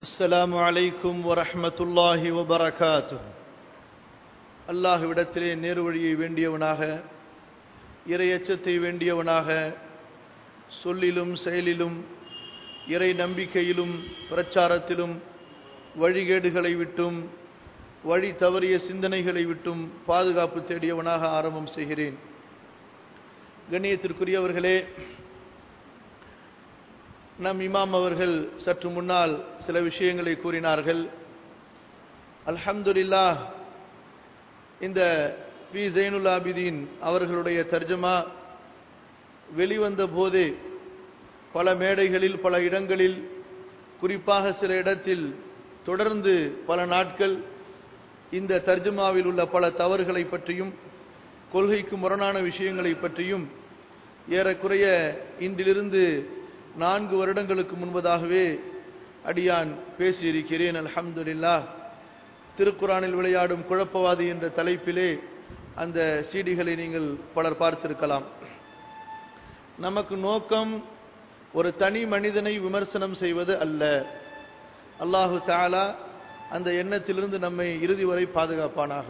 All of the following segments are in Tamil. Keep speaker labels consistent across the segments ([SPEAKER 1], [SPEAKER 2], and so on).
[SPEAKER 1] السلام عليكم ورحمة الله وبركاته அல்லாஹ்விடத்திலே நேர்வழியை வேண்டியவனாக இறையச்சத்தை வேண்டியவனாக சொல்லிலும் செயலிலும் இறை நம்பிக்கையிலும் பிரச்சாரத்திலும் வழிகேடுகளை விட்டும் வழி தவறிய சிந்தனைகளை விட்டும் பாதுகாப்பு தேடியவனாக ஆரம்பம் செய்கிறேன் கண்ணியத்திற்குரியவர்களே நம் இமாம் அவர்கள் சற்று முன்னால் சில விஷயங்களை கூறினார்கள் அல்ஹம்துலில்லா இந்த பி ஜெயினுல் ஆபிதீன் அவர்களுடைய தர்ஜமா வெளிவந்த போதே பல மேடைகளில் பல இடங்களில் குறிப்பாக சில இடத்தில் தொடர்ந்து பல நாட்கள் இந்த தர்ஜமாவில் உள்ள பல தவறுகளை பற்றியும் கொள்கைக்கு முரணான விஷயங்களை பற்றியும் ஏறக்குறைய இன்றிலிருந்து நான்கு வருடங்களுக்கு முன்பதாகவே அடியான் பேசியிருக்கிறேன் அல்ஹம்துலில்லா திருக்குறானில் விளையாடும் குழப்பவாதி என்ற தலைப்பிலே அந்த சீடிகளை நீங்கள் பலர் பார்த்திருக்கலாம் நமக்கு நோக்கம் ஒரு தனி மனிதனை விமர்சனம் செய்வது அல்ல அல்லாஹு தாலா அந்த எண்ணத்திலிருந்து நம்மை இறுதி வரை பாதுகாப்பானாக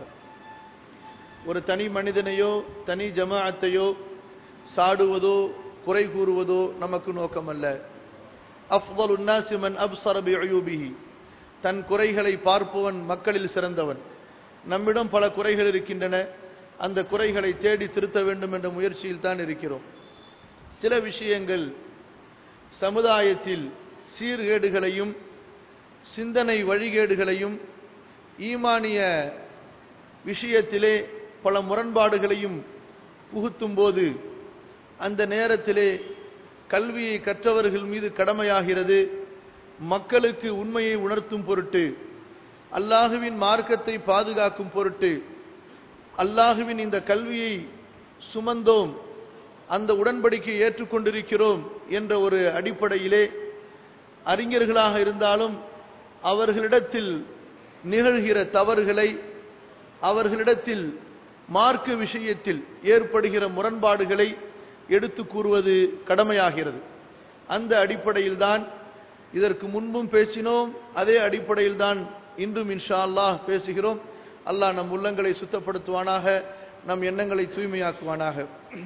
[SPEAKER 1] ஒரு தனி மனிதனையோ தனி ஜமாஅத்தையோ சாடுவதோ குறை கூறுவதோ நமக்கு நோக்கம் அல்ல அஃதல் உன்னாசிமன் அப்சர பியூபிஹி தன் குறைகளை பார்ப்பவன் மக்களில் சிறந்தவன் நம்மிடம் பல குறைகள் இருக்கின்றன அந்த குறைகளை தேடி திருத்த வேண்டும் என்ற முயற்சியில் தான் இருக்கிறோம் சில விஷயங்கள் சமுதாயத்தில் சீர்கேடுகளையும் சிந்தனை வழிகேடுகளையும் ஈமானிய விஷயத்திலே பல முரண்பாடுகளையும் புகுத்தும் போது அந்த நேரத்திலே கல்வியை கற்றவர்கள் மீது கடமையாகிறது மக்களுக்கு உண்மையை உணர்த்தும் பொருட்டு அல்லாஹுவின் மார்க்கத்தை பாதுகாக்கும் பொருட்டு அல்லாஹுவின் இந்த கல்வியை சுமந்தோம் அந்த உடன்படிக்கை ஏற்றுக்கொண்டிருக்கிறோம் என்ற ஒரு அடிப்படையிலே அறிஞர்களாக இருந்தாலும் அவர்களிடத்தில் நிகழ்கிற தவறுகளை அவர்களிடத்தில் மார்க்க விஷயத்தில் ஏற்படுகிற முரண்பாடுகளை எடுத்து கூறுவது கடமையாகிறது அந்த அடிப்படையில் தான் இதற்கு முன்பும் பேசினோம் அதே அடிப்படையில் தான் இன்றும் இன்ஷா அல்லாஹ் பேசுகிறோம் அல்லாஹ் நம் உள்ளங்களை சுத்தப்படுத்துவானாக நம் எண்ணங்களை தூய்மையாக்குவானாக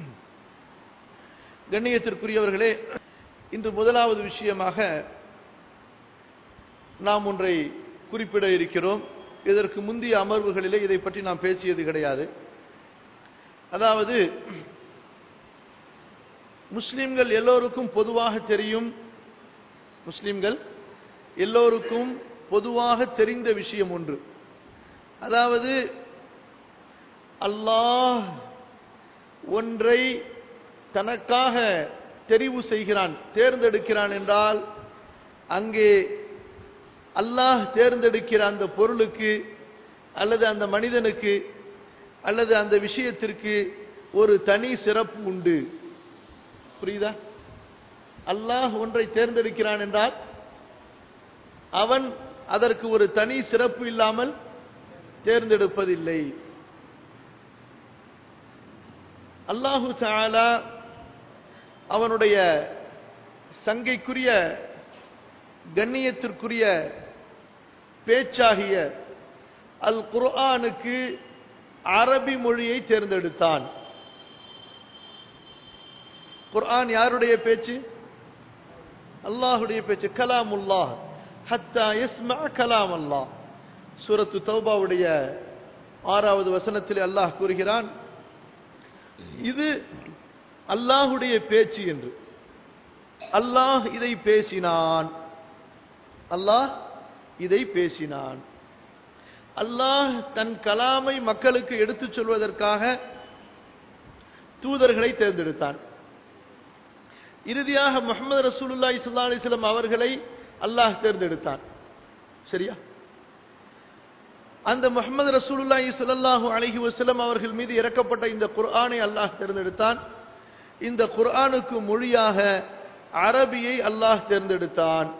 [SPEAKER 1] கண்ணியத்திற்குரியவர்களே இன்று முதலாவது விஷயமாக நாம் ஒன்றை குறிப்பிட இருக்கிறோம் இதற்கு முந்தைய அமர்வுகளிலே இதை பற்றி நாம் பேசியது கிடையாது அதாவது முஸ்லிம்கள் எல்லோருக்கும் பொதுவாக தெரியும் முஸ்லிம்கள் எல்லோருக்கும் பொதுவாக தெரிந்த விஷயம் ஒன்று அதாவது அல்லாஹ் ஒன்றை தனக்காக தெரிவு செய்கிறான் தேர்ந்தெடுக்கிறான் என்றால் அங்கே அல்லாஹ் தேர்ந்தெடுக்கிற அந்த பொருளுக்கு அல்லது அந்த மனிதனுக்கு அல்லது அந்த விஷயத்திற்கு ஒரு தனி சிறப்பு உண்டு புரியுதா அல்லாஹ் ஒன்றை தேர்ந்தெடுக்கிறான் என்றால் அவன் அதற்கு ஒரு தனி சிறப்பு இல்லாமல் தேர்ந்தெடுப்பதில்லை அல்லாஹு சாலா அவனுடைய சங்கைக்குரிய கண்ணியத்திற்குரிய பேச்சாகிய அல் குர்ஆனுக்கு அரபி மொழியை தேர்ந்தெடுத்தான் குர்ஆன் யாருடைய பேச்சு அல்லாஹுடைய பேச்சு கலாம் உல்லாஹ் ஹத்தா யஸ்மா கலாம் அல்லாஹ் சூரத்து தௌபாவுடைய ஆறாவது வசனத்தில் அல்லாஹ் கூறுகிறான் இது அல்லாஹுடைய பேச்சு என்று அல்லாஹ் இதை பேசினான் அல்லாஹ் இதை பேசினான் அல்லாஹ் தன் கலாமை மக்களுக்கு எடுத்துச் சொல்வதற்காக தூதர்களை தேர்ந்தெடுத்தான் இறுதியாக முகமது ரசூலுல்லா இஸ்லா அலிஸ்லாம் அவர்களை அல்லாஹ் தேர்ந்தெடுத்தான் சரியா அந்த முகமது ரசூலுல்லா இஸ்லாஹு அலஹி வசலம் அவர்கள் மீது இறக்கப்பட்ட இந்த குர்ஆனை அல்லாஹ் தேர்ந்தெடுத்தான் இந்த குர்ஆனுக்கு மொழியாக அரபியை அல்லாஹ் தேர்ந்தெடுத்தான்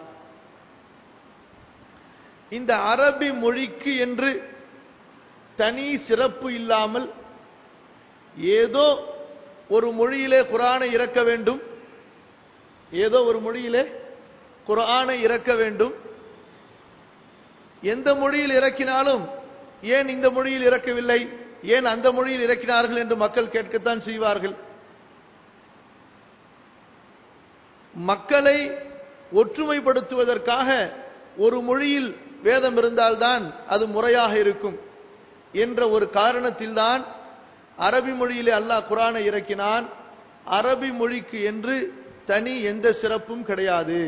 [SPEAKER 1] இந்த அரபி மொழிக்கு என்று தனி சிறப்பு இல்லாமல் ஏதோ ஒரு மொழியிலே குரானை இறக்க வேண்டும் ஏதோ ஒரு மொழியிலே குர்ஆனை இறக்க வேண்டும் எந்த மொழியில் இறக்கினாலும் ஏன் இந்த மொழியில் இறக்கவில்லை ஏன் அந்த மொழியில் இறக்கினார்கள் என்று மக்கள் கேட்கத்தான் செய்வார்கள் மக்களை ஒற்றுமைப்படுத்துவதற்காக ஒரு மொழியில் வேதம் இருந்தால்தான் அது முறையாக இருக்கும் என்ற ஒரு காரணத்தில்தான் அரபி மொழியிலே அல்லாஹ் குரானை இறக்கினான் அரபி மொழிக்கு என்று தனி எந்த சிறப்பும் கிடையாது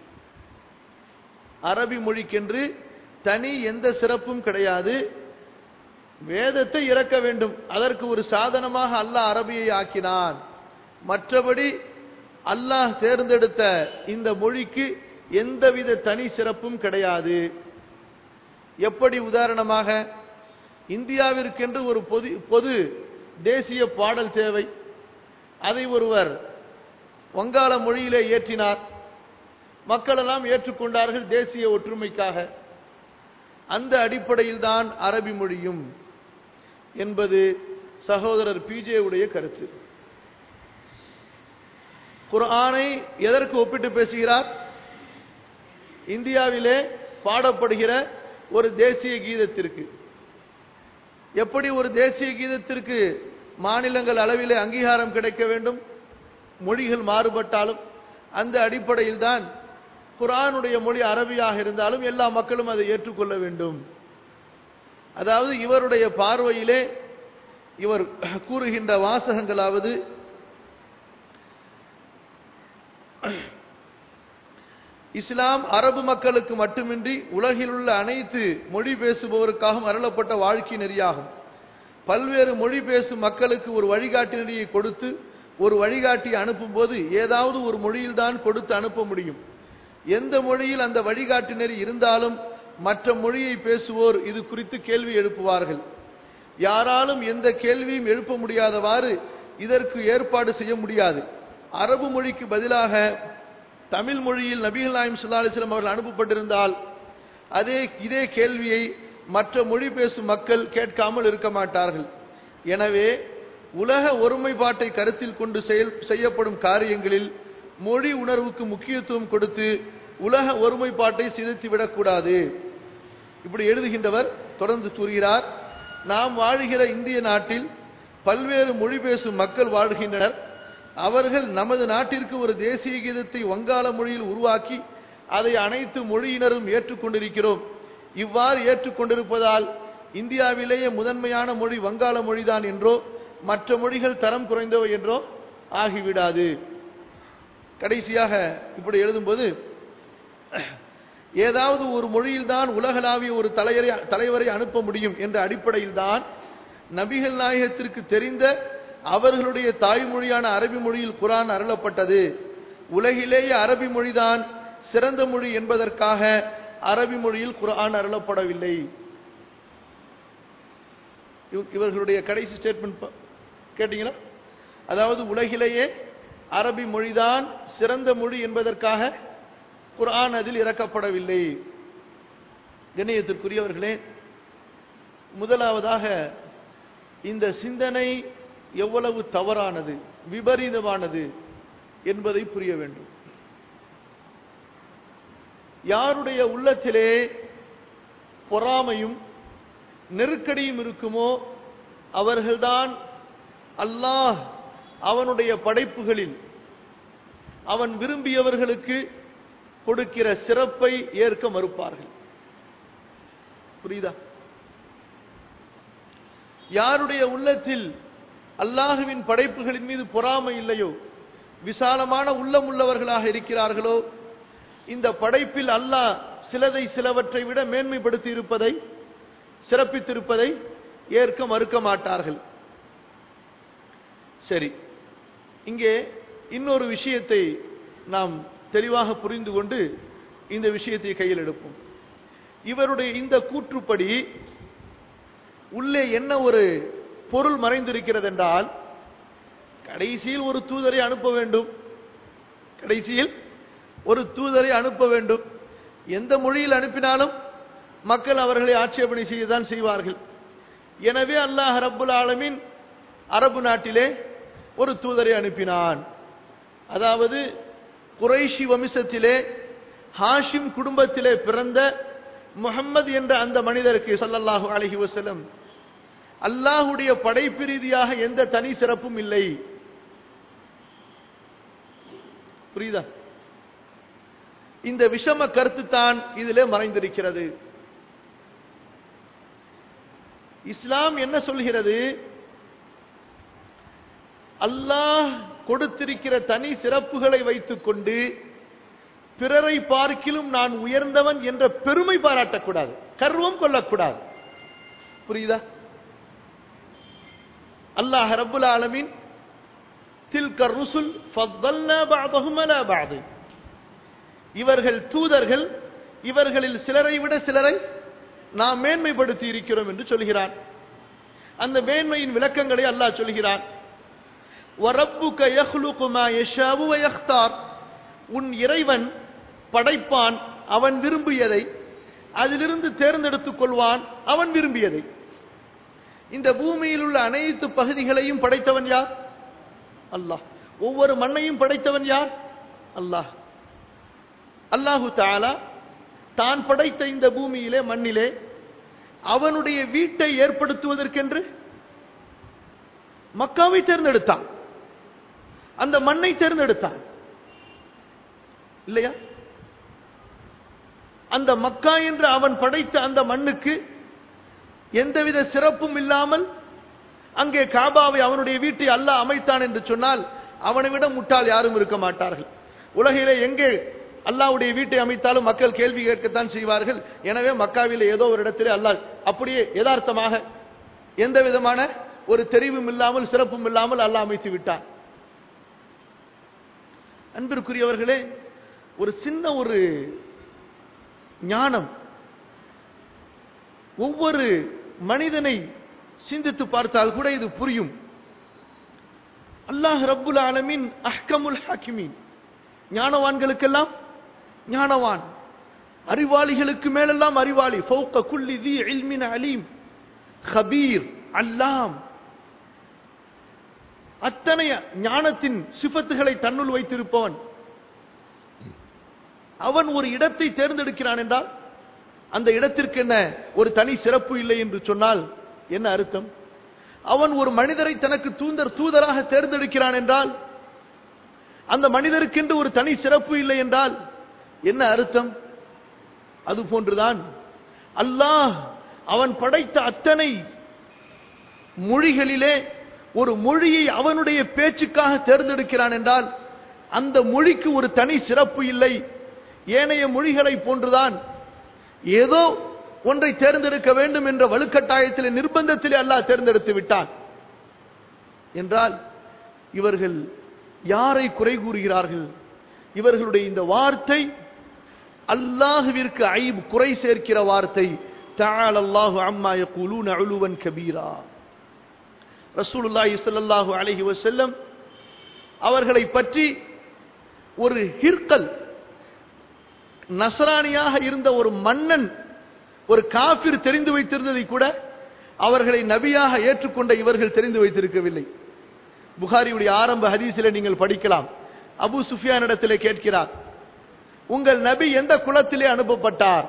[SPEAKER 1] அரபி மொழிக்கென்று தனி எந்த சிறப்பும் கிடையாது வேதத்தை இறக்க வேண்டும் அதற்கு ஒரு சாதனமாக அல்லாஹ் அரபியை ஆக்கினான் மற்றபடி அல்லாஹ் தேர்ந்தெடுத்த இந்த மொழிக்கு எந்தவித தனி சிறப்பும் கிடையாது எப்படி உதாரணமாக இந்தியாவிற்கென்று ஒரு பொது பொது தேசிய பாடல் தேவை அதை ஒருவர் வங்காள மொழியிலே ஏற்றினார் மக்கள் எல்லாம் ஏற்றுக்கொண்டார்கள் தேசிய ஒற்றுமைக்காக அந்த அடிப்படையில் தான் அரபி மொழியும் என்பது சகோதரர் பிஜே உடைய கருத்து குர்ஆனை எதற்கு ஒப்பிட்டு பேசுகிறார் இந்தியாவிலே பாடப்படுகிற ஒரு தேசிய கீதத்திற்கு எப்படி ஒரு தேசிய கீதத்திற்கு மாநிலங்கள் அளவிலே அங்கீகாரம் கிடைக்க வேண்டும் மொழிகள் மாறுபட்டாலும் அந்த அடிப்படையில் தான் குரானுடைய மொழி அரபியாக இருந்தாலும் எல்லா மக்களும் அதை ஏற்றுக்கொள்ள வேண்டும் அதாவது இவருடைய பார்வையிலே இவர் கூறுகின்ற வாசகங்களாவது இஸ்லாம் அரபு மக்களுக்கு மட்டுமின்றி உலகில் உள்ள அனைத்து மொழி பேசுபவருக்காகவும் அருளப்பட்ட வாழ்க்கை நெறியாகும் பல்வேறு மொழி பேசும் மக்களுக்கு ஒரு வழிகாட்டி நெறியை கொடுத்து ஒரு வழிகாட்டியை அனுப்பும்போது ஏதாவது ஒரு மொழியில்தான் கொடுத்து அனுப்ப முடியும் எந்த மொழியில் அந்த வழிகாட்டு நெறி இருந்தாலும் மற்ற மொழியை பேசுவோர் இது குறித்து கேள்வி எழுப்புவார்கள் யாராலும் எந்த கேள்வியும் எழுப்ப முடியாதவாறு இதற்கு ஏற்பாடு செய்ய முடியாது அரபு மொழிக்கு பதிலாக தமிழ் மொழியில் நபிகள் நாயம் சுல்லா அலிஸ்லாம் அவர்கள் அனுப்பப்பட்டிருந்தால் அதே இதே கேள்வியை மற்ற மொழி பேசும் மக்கள் கேட்காமல் இருக்க மாட்டார்கள் எனவே உலக ஒருமைப்பாட்டை கருத்தில் கொண்டு செயல் செய்யப்படும் காரியங்களில் மொழி உணர்வுக்கு முக்கியத்துவம் கொடுத்து உலக ஒருமைப்பாட்டை சிதைத்து விடக்கூடாது இப்படி எழுதுகின்றவர் தொடர்ந்து கூறுகிறார் நாம் வாழுகிற இந்திய நாட்டில் பல்வேறு மொழி பேசும் மக்கள் வாழ்கின்றனர் அவர்கள் நமது நாட்டிற்கு ஒரு தேசிய கீதத்தை வங்காள மொழியில் உருவாக்கி அதை அனைத்து மொழியினரும் ஏற்றுக்கொண்டிருக்கிறோம் இவ்வாறு ஏற்றுக்கொண்டிருப்பதால் இந்தியாவிலேயே முதன்மையான மொழி வங்காள மொழிதான் என்றோ மற்ற மொழிகள் தரம் குறைந்தவை என்றோ ஆகிவிடாது கடைசியாக இப்படி எழுதும்போது ஏதாவது ஒரு மொழியில்தான் உலகளாவிய ஒரு தலைவரை தலைவரை அனுப்ப முடியும் என்ற அடிப்படையில்தான் நபிகள் நாயகத்திற்கு தெரிந்த அவர்களுடைய தாய்மொழியான அரபி மொழியில் குரான் அருளப்பட்டது உலகிலேயே அரபி மொழிதான் சிறந்த மொழி என்பதற்காக அரபி மொழியில் குரான் அருளப்படவில்லை இவர்களுடைய கடைசி ஸ்டேட்மெண்ட் கேட்டீங்களா அதாவது உலகிலேயே அரபி மொழிதான் சிறந்த மொழி என்பதற்காக குர்ஆன் அதில் இறக்கப்படவில்லை கண்ணியத்திற்குரியவர்களே முதலாவதாக இந்த சிந்தனை எவ்வளவு தவறானது விபரீதமானது என்பதை புரிய வேண்டும் யாருடைய உள்ளத்திலே பொறாமையும் நெருக்கடியும் இருக்குமோ அவர்கள்தான் அல்லாஹ் அவனுடைய படைப்புகளில் அவன் விரும்பியவர்களுக்கு கொடுக்கிற சிறப்பை ஏற்க மறுப்பார்கள் புரியுதா யாருடைய உள்ளத்தில் அல்லாஹுவின் படைப்புகளின் மீது பொறாமை இல்லையோ விசாலமான உள்ளம் உள்ளவர்களாக இருக்கிறார்களோ இந்த படைப்பில் அல்லாஹ் சிலதை சிலவற்றை விட மேன்மைப்படுத்தி இருப்பதை சிறப்பித்திருப்பதை ஏற்க மறுக்க மாட்டார்கள் சரி இங்கே இன்னொரு விஷயத்தை நாம் தெளிவாக புரிந்து கொண்டு இந்த விஷயத்தை கையில் எடுப்போம் இவருடைய இந்த கூற்றுப்படி உள்ளே என்ன ஒரு பொருள் மறைந்திருக்கிறது என்றால் கடைசியில் ஒரு தூதரை அனுப்ப வேண்டும் கடைசியில் ஒரு தூதரை அனுப்ப வேண்டும் எந்த மொழியில் அனுப்பினாலும் மக்கள் அவர்களை ஆட்சேபனை செய்யதான் செய்வார்கள் எனவே அல்லாஹ் ரப்புல் ஆலமின் அரபு நாட்டிலே ஒரு தூதரை அனுப்பினான் அதாவது குறைஷி வம்சத்திலே ஹாஷிம் குடும்பத்திலே பிறந்த முஹம்மது என்ற அந்த மனிதருக்கு ஸல்லல்லாஹு அலைஹி வஸல்லம் அல்லாஹ்வுடைய படைப்பு ரீதியாக எந்த தனி சிறப்பும் இல்லை புரியுதா இந்த விஷம கருத்து தான் இதிலே மறைந்திருக்கிறது இஸ்லாம் என்ன சொல்கிறது அல்லாஹ் கொடுத்திருக்கிற தனி சிறப்புகளை வைத்துக்கொண்டு பிறரை பார்க்கிலும் நான் உயர்ந்தவன் என்ற பெருமை பாராட்டக்கூடாது கர்வம் கொள்ளக்கூடாது புரியுதா அல்லாஹ் ரப்புல் ஆலமீன் தில்க ருசுல் ஃபத்தல்னா பஅதஹும் அலா பஅத் இவர்கள் தூதர்கள் இவர்களில் சிலரை விட சிலரை நாம் மேன்மைப்படுத்தி இருக்கிறோம் என்று சொல்கிறான் அந்த மேன்மையின் விளக்கங்களை அல்லாஹ் சொல்கிறான் وَرَبُّكَ يَخْلُقُ مَا يَشَاءُ وَيَخْتَارُ உன் இறைவன் படைப்பான் அவன் விரும்பியதை அதிலிருந்து தேர்ந்தெடுத்துக் கொள்வான் அவன் விரும்பியதை இந்த பூமியில் உள்ள அனைத்து பகுதிகளையும் படைத்தவன் யார் அல்லாஹ் ஒவ்வொரு மண்ணையும் படைத்தவன் யார் அல்லாஹ் அல்லாஹு தாலா தான் படைத்த இந்த பூமியிலே மண்ணிலே அவனுடைய வீட்டை ஏற்படுத்துவதற்கென்று மக்காவை தேர்ந்தெடுத்தான் அந்த மண்ணை தேர்ந்தெடுத்தான் இல்லையா அந்த மக்கா என்று அவன் படைத்த அந்த மண்ணுக்கு எந்தவித சிறப்பும் இல்லாமல் அங்கே காபாவை அவனுடைய வீட்டை அல்லாஹ் அமைத்தான் என்று சொன்னால் அவனை விட முட்டாள் யாரும் இருக்க மாட்டார்கள் உலகிலே எங்கே அல்லாஹ்வுடைய வீட்டை அமைத்தாலும் மக்கள் கேள்வி கேட்கத்தான் செய்வார்கள் எனவே மக்காவிலே ஏதோ ஒரு இடத்திலே அல்லாஹ் அப்படியே யதார்த்தமாக எந்த விதமான ஒரு தெரிவும் இல்லாமல் சிறப்பும் இல்லாமல் அல்லாஹ் அமைத்து விட்டான் அன்பிற்குரியவர்களே ஒரு சின்ன ஒரு ஞானம் ஒவ்வொரு மனிதனை சிந்தித்து பார்த்தால் கூட இது புரியும் அல்லாஹ் ரப்புல் ஆலமீன் அஹ்கமுல் ஹாக்கிமீன் ஞானவான்களுக்கெல்லாம் ஞானவான் அறிவாளிகளுக்கு மேலெல்லாம் அறிவாளி ஃபௌக குல்லி தி இல்மின் அலீம் ஹபீர் அல்லாம் அத்தனை ஞானத்தின் சிபத்துகளை தன்னுள் வைத்திருப்பவன் அவன் ஒரு இடத்தை தேர்ந்தெடுக்கிறான் என்றால் அந்த இடத்திற்கு என்ன ஒரு தனி சிறப்பு இல்லை என்று சொன்னால் என்ன அர்த்தம் அவன் ஒரு மனிதரை தனக்கு தூதர் தூதராக தேர்ந்தெடுக்கிறான் என்றால் அந்த மனிதருக்கென்று ஒரு தனி சிறப்பு இல்லை என்றால் என்ன அர்த்தம் அது போன்றுதான் அல்லாஹ் அவன் படைத்த அத்தனை மொழிகளிலே ஒரு மொழியை அவனுடைய பேச்சுக்காக தேர்ந்தெடுக்கிறான் என்றால் அந்த மொழிக்கு ஒரு தனி சிறப்பு இல்லை ஏனைய மொழிகளை போன்றுதான் ஏதோ ஒன்றை தேர்ந்தெடுக்க வேண்டும் என்ற வலுக்கட்டாயத்திலே நிர்பந்தத்திலே அல்லாஹ் தேர்ந்தெடுத்து விட்டான் என்றால் இவர்கள் யாரை குறை கூறுகிறார்கள் இவர்களுடைய இந்த வார்த்தை அல்லாஹுவிற்கு ஐப் குறை சேர்க்கிற வார்த்தை تعالى الله عما يقولون علوا كبيرا ரசூலுல்லாஹி ஸல்லல்லாஹு அலைஹி வஸல்லம் அவர்களை பற்றி ஒரு ஹிர்கல் நசராணியாக இருந்த ஒரு மன்னன் ஒரு காபிர் தெரிந்து வைத்திருந்ததை கூட அவர்களை நபியாக ஏற்றுக்கொண்ட இவர்கள் தெரிந்து வைத்திருக்கவில்லை புகாரியுடைய ஆரம்ப ஹதீஸிலே நீங்கள் படிக்கலாம் அபு சுஃபியான் இடத்திலே கேட்கிறார் உங்கள் நபி எந்த குலத்திலே அனுப்பப்பட்டார்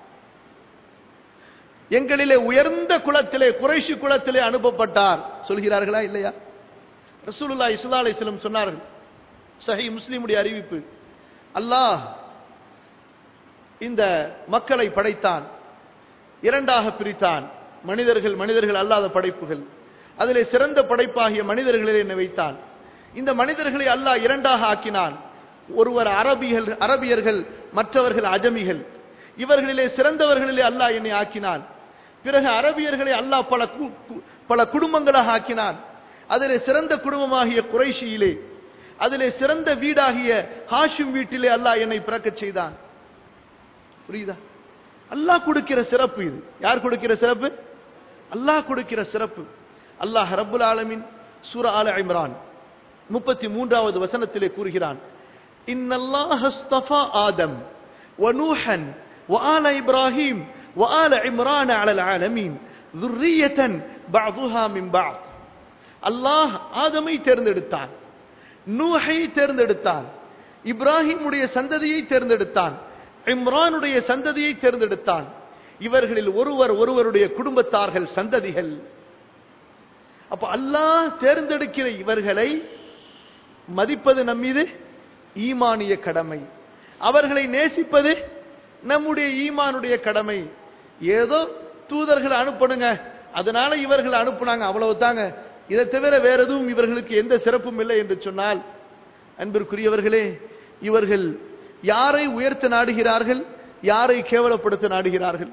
[SPEAKER 1] எங்களிலே உயர்ந்த குலத்திலே குறைஷி குலத்திலே அனுப்பப்பட்டார் சொல்கிறார்களா இல்லையா ரசூலுல்லாஹி ஸல்லல்லாஹு அலைஹி வஸல்லம் சொன்னார்கள் சஹீஹ் முஸ்லிமுடைய அறிவிப்பு அல்லாஹ் இந்த மக்களை படைத்தான் இரண்டாக பிரித்தான் மனிதர்கள் மனிதர்கள் அல்லாத படைப்புகள் அதிலே சிறந்த படைப்பாகிய மனிதர்களிலே என்னை வைத்தான் இந்த மனிதர்களை அல்லாஹ் இரண்டாக ஆக்கினான் ஒருவர் அரபிகள் அரபியர்கள் மற்றவர்கள் அஜமிகள் இவர்களிலே சிறந்தவர்களிலே அல்லாஹ் என்னை ஆக்கினான் பிறகு அரபியர்களை அல்லாஹ் பல கு- கு- பல குடும்பங்களாக ஆக்கினான் அதிலே சிறந்த குடும்பமாகிய குறைஷியிலே அதிலே சிறந்த வீடாகிய ஹாஷிம் வீட்டிலே அல்லாஹ் என்னை பிறக்கச் செய்தான் புரியுதா அல்லாஹ் கொடுக்கிற சிறப்பு இது யார் கொடுக்கிற சிறப்பு அல்லாஹ் கொடுக்கிற சிறப்பு அல்லாஹ் ரப்புல் ஆலமின் சூரா ஆல இம்ரான் முப்பத்தி மூன்றாவது வசனத்திலே கூறுகிறான் இன்னல்லாஹ் அஸ்தஃபா ஆதம் ونوحا وآل إبراهيم وآل عمران على العالمين ذرية بعضها من بعض அல்லாஹ் ஆதமை தேர்ந்தெடுத்தான் நூஹை தேர்ந்தெடுத்தான் இப்ராஹிமுடைய சந்ததியை தேர்ந்தெடுத்தான் இம்ரானுடைய சந்ததியை தேர்ந்தெடுத்தான் இவர்களில் ஒருவர் ஒருவருடைய குடும்பத்தார்கள் சந்ததிகள் அப்ப அல்லாஹ் தேர்ந்தெடுக்கிற இவர்களை மதிப்பது நம் மீது ஈமானிய கடமை அவர்களை நேசிப்பது நம்முடைய ஈமானுடைய கடமை ஏதோ தூதர்களை அனுப்பணுங்க அதனால இவர்களை அனுப்புனாங்க அவ்வளவு தாங்க இதை தவிர வேற எதுவும் இவர்களுக்கு எந்த சிறப்பும் இல்லை என்று சொன்னால் அன்பிற்குரியவர்களே இவர்கள் யாரை உயர்த்த நாடுகிறார்கள் யாரை கேவலப்படுத்த நாடுகிறார்கள்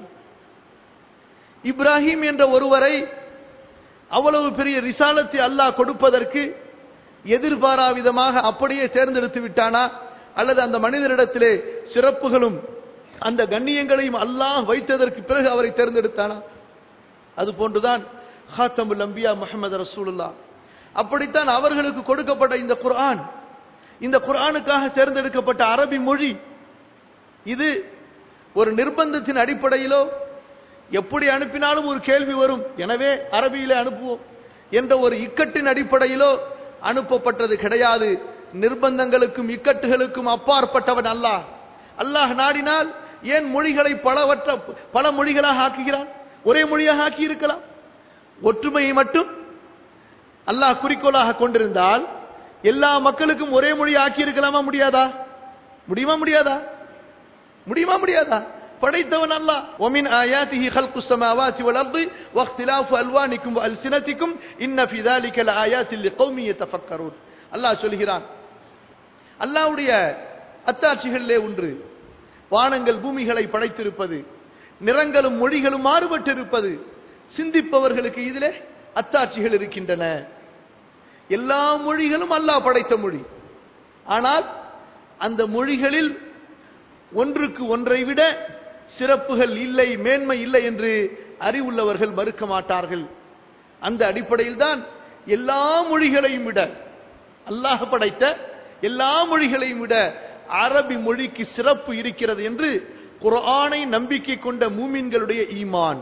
[SPEAKER 1] இப்ராஹிம் என்ற ஒருவரை அவ்வளவு பெரிய ரிசாலத்தை அல்லாஹ் கொடுப்பதற்கு எதிர்பாரா விதமாக அப்படியே தேர்ந்தெடுத்து விட்டானா அல்லது அந்த மனிதரிடத்திலே சிறப்புகளும் அந்த கண்ணியங்களையும் அல்லாஹ் வைத்ததற்கு பிறகு அவரை தேர்ந்தெடுத்தானா அது போன்றுதான் ஹாத்தமுல் அம்பியா முகமது ரசூலுல்லா அப்படித்தான் அவர்களுக்கு கொடுக்கப்பட்ட இந்த குர்ஆன் இந்த குர்ஆனுக்காக தேர்ந்தெடுக்கப்பட்ட அரபி மொழி இது ஒரு நிர்பந்தத்தின் அடிப்படையிலோ எப்படி அனுப்பினாலும் ஒரு கேள்வி வரும் எனவே அரபியிலே அனுப்புவோம் என்ற ஒரு இக்கட்டின் அடிப்படையிலோ அனுப்பப்பட்டது கிடையாது நிர்பந்தங்களுக்கும் இக்கட்டுகளுக்கும் அப்பாற்பட்டவன் அல்லாஹ் அல்லாஹ் நாடினால் ஏன் மொழிகளை பலவற்ற பல மொழிகளாக ஆக்குகிறான் ஒரே மொழியாக ஆக்கி இருக்கலாம் ஒற்றுமையை மட்டும் அல்லாஹ் குறிக்கோளாக கொண்டிருந்தால் எல்லா மக்களுக்கும் ஒரே மொழி ஆக்கி இருக்கலாமா முடியாதா முடியுமா முடியாதா முடியுமா முடியாதா படைத்தவன் அல்லாஹ் ومن آياته خلق السماوات والأرض واختلاف ألوانكم وألسنتكم إن في ذلك لآيات لقوم يتفكرون அல்லாஹ் சொல்கிறான் அல்லாஹ்வுடைய அத்தாட்சிகளிலே ஒன்று வானங்கள் பூமிகளை படைத்திருப்பது நிறங்களும் மொழிகளும் மாறுபட்டு இருப்பது சிந்திப்பவர்களுக்கு இதிலே அத்தாட்சிகள் இருக்கின்றன எல்லா மொழிகளும் அல்லாஹ் படைத்த மொழி ஆனால் அந்த மொழிகளில் ஒன்றுக்கு ஒன்றை விட சிறப்புகள் இல்லை மேன்மை இல்லை என்று அறிவுள்ளவர்கள் மறுக்க மாட்டார்கள் அந்த அடிப்படையில் தான் எல்லா மொழிகளையும் விட அல்லாஹ் படைத்த எல்லா மொழிகளையும் விட அரபி மொழிக்கு சிறப்பு இருக்கிறது என்று குர்ஆனை நம்பிக்கை கொண்ட மூமின்களுடைய ஈமான்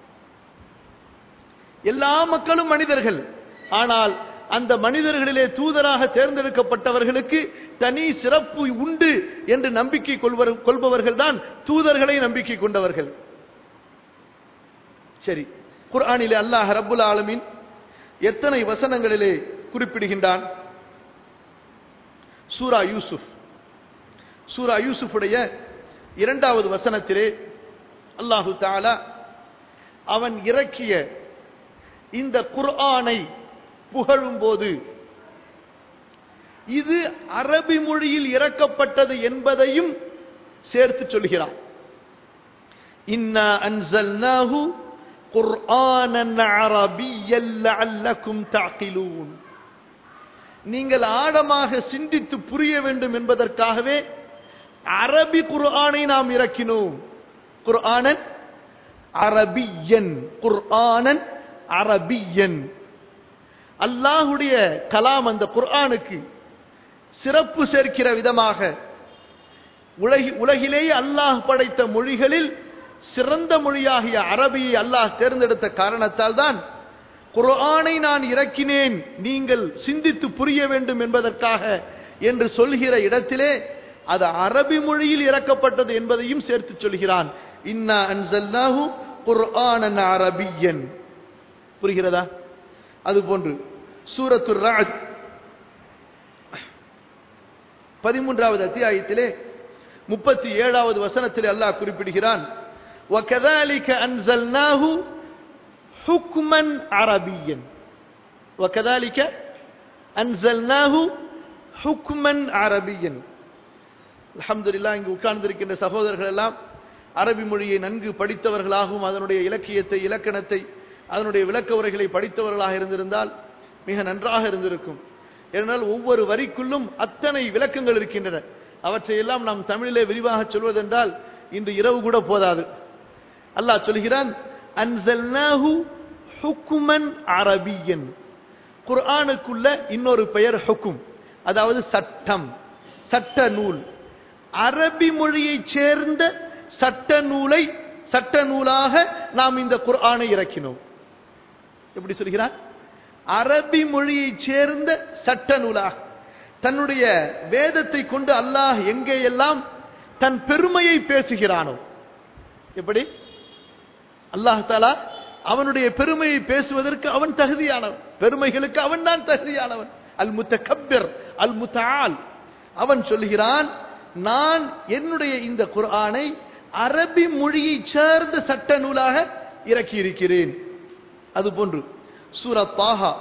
[SPEAKER 1] எல்லா மக்களும் மனிதர்கள் ஆனால் அந்த மனிதர்களிலே தூதராக தேர்ந்தெடுக்கப்பட்டவர்களுக்கு தனி சிறப்பு உண்டு என்று நம்பிக்கை கொள்வர் கொள்பவர்கள் தான் தூதர்களை நம்பிக்கை கொண்டவர்கள் சரி குர்ஆனிலே அல்லாஹ் ரப்புல் ஆலமீன் எத்தனை வசனங்களிலே குறிப்பிடுகின்றான் சூரா யூசுப் சூரா யூசுஃபுடைய இரண்டாவது வசனத்திலே அல்லாஹு தாலா அவன் இறக்கிய இந்த குர்ஆனை புகழும்போது இது அரபி மொழியில் இறக்கப்பட்டது என்பதையும் சேர்த்து சொல்கிறான் இன்னா அன்சல்னாஹு குர்ஆனன் அரபியல் லஅல்லக்கும் தஅகிலூன் நீங்கள் ஆழமாக சிந்தித்து புரிய வேண்டும் என்பதற்காகவே அரபி குர்ஆனை நாம் இறக்கினோம் குர்ஆனன் அரபியன் குர்ஆனன் அரபியன் அல்லாஹுடைய கலாம் அந்த குர்ஆனுக்கு சிறப்பு சேர்க்கிற விதமாக உலகி உலகிலேயே அல்லாஹ் படைத்த மொழிகளில் சிறந்த மொழியாகிய அரபியை அல்லாஹ் தேர்ந்தெடுத்த காரணத்தால் தான் குர்ஆனை நான் இறக்கினேன் நீங்கள் சிந்தித்து புரிய வேண்டும் என்பதற்காக என்று சொல்கிற இடத்திலே அது அரபி மொழியில் இறக்கப்பட்டது என்பதையும் சேர்த்து சொல்கிறான் இன்னா அன்சல்னாஹு குர்ஆனன் அரபியன் புரிகிறதா அதுபோன்று சூரத்து ராஜ் பதிமூன்றாவது அத்தியாயத்திலே முப்பத்தி ஏழாவது வசனத்திலே அல்லாஹ் குறிப்பிடுகிறான் وَكَذَلِكَ أَنزَلْنَاهُ حُكْمًا عَرَبِيًّا وَكَذَلِكَ أَنزَلْنَاهُ حُكْمًا عَرَبِيًّا அல்ஹம்துலில்லாஹ் இங்கு உட்கார்ந்திருக்கின்ற சகோதரர்கள் எல்லாம் அரபி மொழியை நன்கு படித்தவர்களாகவும் அதனுடைய இலக்கியத்தை இலக்கணத்தை அதனுடைய விளக்க உரைகளை படித்தவர்களாக இருந்திருந்தால் மிக நன்றாக இருந்திருக்கும் ஏனென்றால் ஒவ்வொரு வரிக்குள்ளும் அத்தனை விளக்கங்கள் இருக்கின்றன அவற்றையெல்லாம் நாம் தமிழிலே விரிவாக சொல்வதென்றால் இன்று இரவு கூட போதாது அல்லாஹ் சொல்கிறான் அன்சல்னாஹு ஹுக்குமன் அரபியன் குர்ஆனுக்குள்ள இன்னொரு பெயர் ஹுக்கும் அதாவது சட்டம் சட்ட நூல் அரபி மொழியைச் சேர்ந்த சட்ட நூலை சட்ட நூலாக நாம் இந்த குர்ஆனை இறக்கினோம் எப்படி சொல்கிறார் அரபி மொழியைச் சேர்ந்த சட்ட நூலாக தன்னுடைய வேதத்தை கொண்டு அல்லாஹ் எங்கேயெல்லாம் தன் பெருமையை பேசுகிறானோ எப்படி அல்லாஹ் தாலா அவனுடைய பெருமையை பேசுவதற்கு அவன் தகுதியானவன் பெருமைகளுக்கு அவன் தான் தகுதியானவன் அல் முத்தகப்பிர் அல் முத்தால் அவன் சொல்கிறான் நான் என்னுடைய இந்த குர்ஆனை அரபி மொழியை சேர்ந்த சட்ட நூலாக இறக்கி இருக்கிறேன் அதுபோன்று சூரத் தாஹா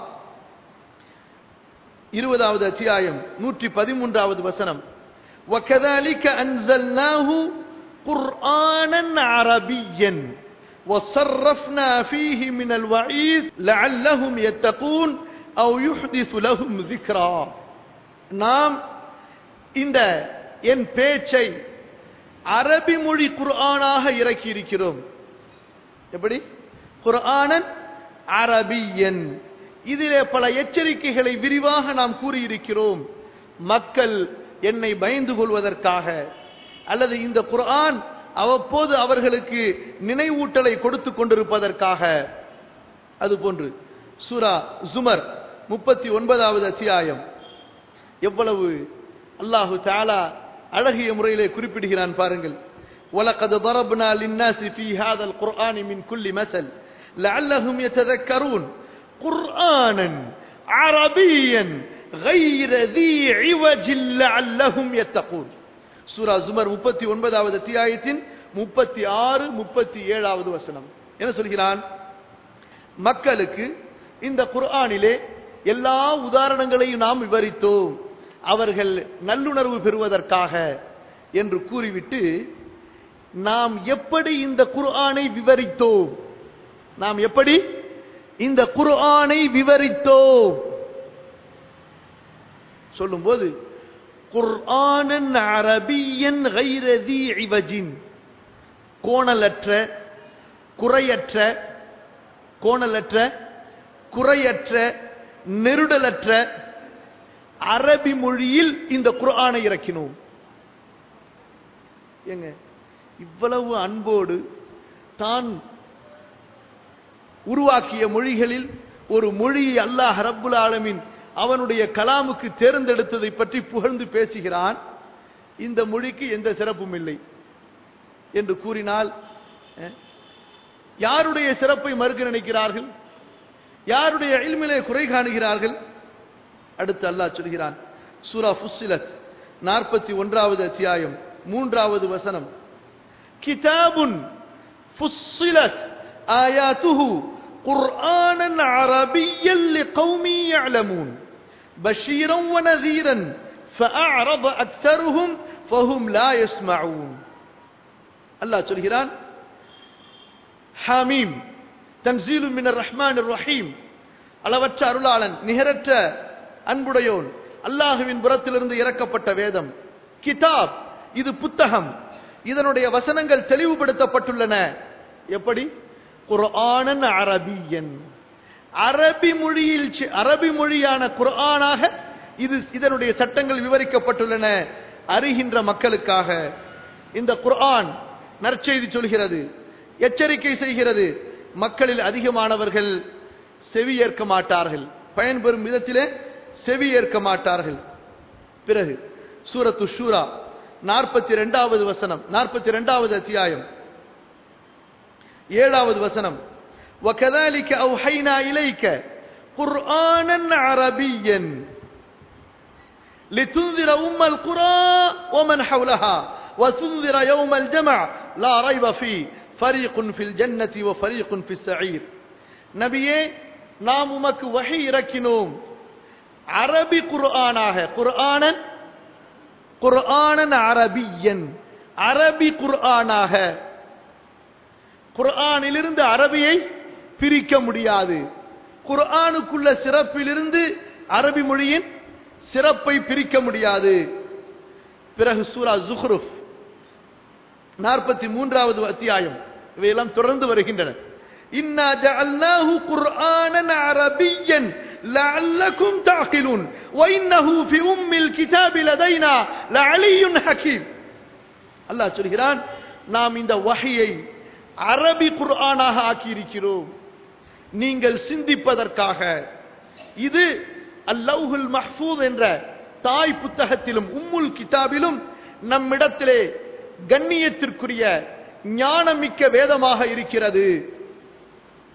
[SPEAKER 1] இருபதாவது அத்தியாயம் நூற்றி பதிமூன்றாவது வசனம் وكذلك أنزلناه قرآنا عربيا وصرفنا فيه من الوعيد لعلهم يتقون أو يحدث لهم ذكرا நாம் இந்த என் பேச்சை அரபி மொழி குர்ஆனாக இறக்கி இருக்கிறோம் எப்படி குர்ஆனன் அரபியன் இதிலே பல எச்சரிக்கைகளை விரிவாக நாம் கூறியிருக்கிறோம் மக்கள் என்னை பயந்து கொள்வதற்காக அல்லது இந்த குர்ஆன் அவ்வப்போது அவர்களுக்கு நினைவூட்டலை கொடுத்து கொண்டிருப்பதற்காக அதுபோன்று சூரா ஜுமர் முப்பத்தி ஒன்பதாவது அத்தியாயம் எவ்வளவு அல்லாஹு தாலா அழகிய முறையிலே குறிப்பிடுகிறான் பாருங்கள் وَلَقَدْ ضَرَبْنَا لِلنَّاسِ فِي هَذَا الْقُرْآنِ مِنْ كُلِّ مَثَلٍ لَعَلَّهُمْ يَتَذَكَّرُونَ قُرْآنًا عَرَبِيًّا غَيْرَ ذِي عِوَجٍ لَعَلَّهُمْ يَتَّقُونَ சூரா ஜுமர் முப்பத்தி ஒன்பதாவது அத்தியாயத்தின் முப்பத்தி ஆறு முப்பத்தி ஏழாவது வசனம் என்ன சொல்கிறான் மக்களுக்கு இந்த குர்ஆனிலே எல்லா உதாரணங்களையும் நாம் விவரித்தோம் அவர்கள் நல்லுணர்வு பெறுவதற்காக என்று கூறிவிட்டு நாம் எப்படி இந்த குர்ஆனை விவரித்தோம் நாம் எப்படி இந்த குர்ஆனை விவரித்தோம் சொல்லும்போது குர்ஆனன் அரபியன் கைரதி இவஜின் கோணலற்ற குறையற்ற கோணலற்ற குறையற்ற நெருடலற்ற அரபி மொழியில் இந்த குர்ஆனை இறக்கினோம் ஏங்க இவ்வளவு அன்போடு தான் உருவாக்கிய மொழிகளில் ஒரு மொழியை அல்லாஹ் ரப்புல் ஆலமின் அவனுடைய கலாமுக்கு தேர்ந்தெடுத்ததை பற்றி புகழ்ந்து பேசுகிறான் இந்த மொழிக்கு எந்த சிறப்பும் இல்லை என்று கூறினால் அஹ், யாருடைய சிறப்பை மறுக்க நினைக்கிறார்கள் யாருடைய இல்மிலே குறை காணுகிறார்கள் அடுத்து அல்லாஹ் சொல்கிறான் சூரா ஃபுஸ்ஸிலத் நாற்பத்தி ஒன்றாவது அத்தியாயம் மூன்றாவது வசனம் கிதாபுன் ஃபுஸ்ஸிலத் ஆயாத்துஹு குர்ஆனன் அரபியல் லிகௌமி يعلمون بشيرا ونذيرا فأعرض أكثرهم فهم لا يسمعون அல்லாஹ் சொல்கிறான் ஹாமீம் தன்சீலு மினர் ரஹ்மான் ரஹீம் அளவற்ற அருளாளன் நிகரற்ற அன்புடையோன் அல்லாஹுவின் புறத்திலிருந்து இறக்கப்பட்ட வேதம் கிதாப் இது புத்தகம் இதனுடைய வசனங்கள் தெளிவுபடுத்தப்பட்டுள்ளன எப்படி குர்ஆனன் அரபியன் அரபி மொழியில் சி- அரபி மொழியான குர்ஆனாக இது இதனுடைய சட்டங்கள் விவரிக்கப்பட்டுள்ளன அறிகின்ற மக்களுக்காக இந்த குர்ஆன் நற்செய்தி சொல்கிறது எச்சரிக்கை செய்கிறது மக்களில் அதிகமானவர்கள் செவி ஏற்க மாட்டார்கள் பயன்பெறும் விதத்திலே செவி ஏற்க மாட்டார்கள் பிறகு சூரத்து ஷூரா நாற்பத்தி ரெண்டாவது வசனம் நாற்பத்தி ரெண்டாவது அத்தியாயம் ஏழாவது வசனம் وكذلك أوحينا إليك قرآنا عربيا لتنذر أم القرى ومن حولها وتنذر يوم الجمع لا ريب فيه فريق في الجنة وفريق في السعير நபியே நாம் உமக்கு வகை இறக்கினோம் அரபி குர்ஆனாக குர்ஆனன் குர்ஆனன் அரபியன் அரபி குர்ஆனாக குர்ஆனிலிருந்து அரபியை பிரிக்க முடியாது குர்ஆனுக்குள்ள சிறப்பிலிருந்து அரபி மொழியின் சிறப்பை பிரிக்க முடியாது பிறகு சூரா ஜுஹ்ருஃப் நாற்பத்தி மூன்றாவது அத்தியாயம் இவையெல்லாம் தொடர்ந்து வருகின்றன இன்னா ஜஅல்நாஹு குர்ஆனன் அரபியன் லஅல்லக்கும் தஅகிலூன் வஇன்னஹு ஃபி உம்மில் கிதாபி லதைனா லஅலியுன் ஹகீம் அல்லாஹ் சொல்கிறான் நாம் இந்த வஹையை அரபி குர்ஆனாக ஆக்கியிருக்கிறோம் நீங்கள் சிந்திப்பதற்காக இது அல்லௌஹுல் மஹ்ஃபூஸ் என்ற தாய் புத்தகத்திலும் உம்முல் கிதாபிலும் நம்மிடத்திலே கண்ணியத்திற்குரிய ஞானமிக்க வேதமாக இருக்கிறது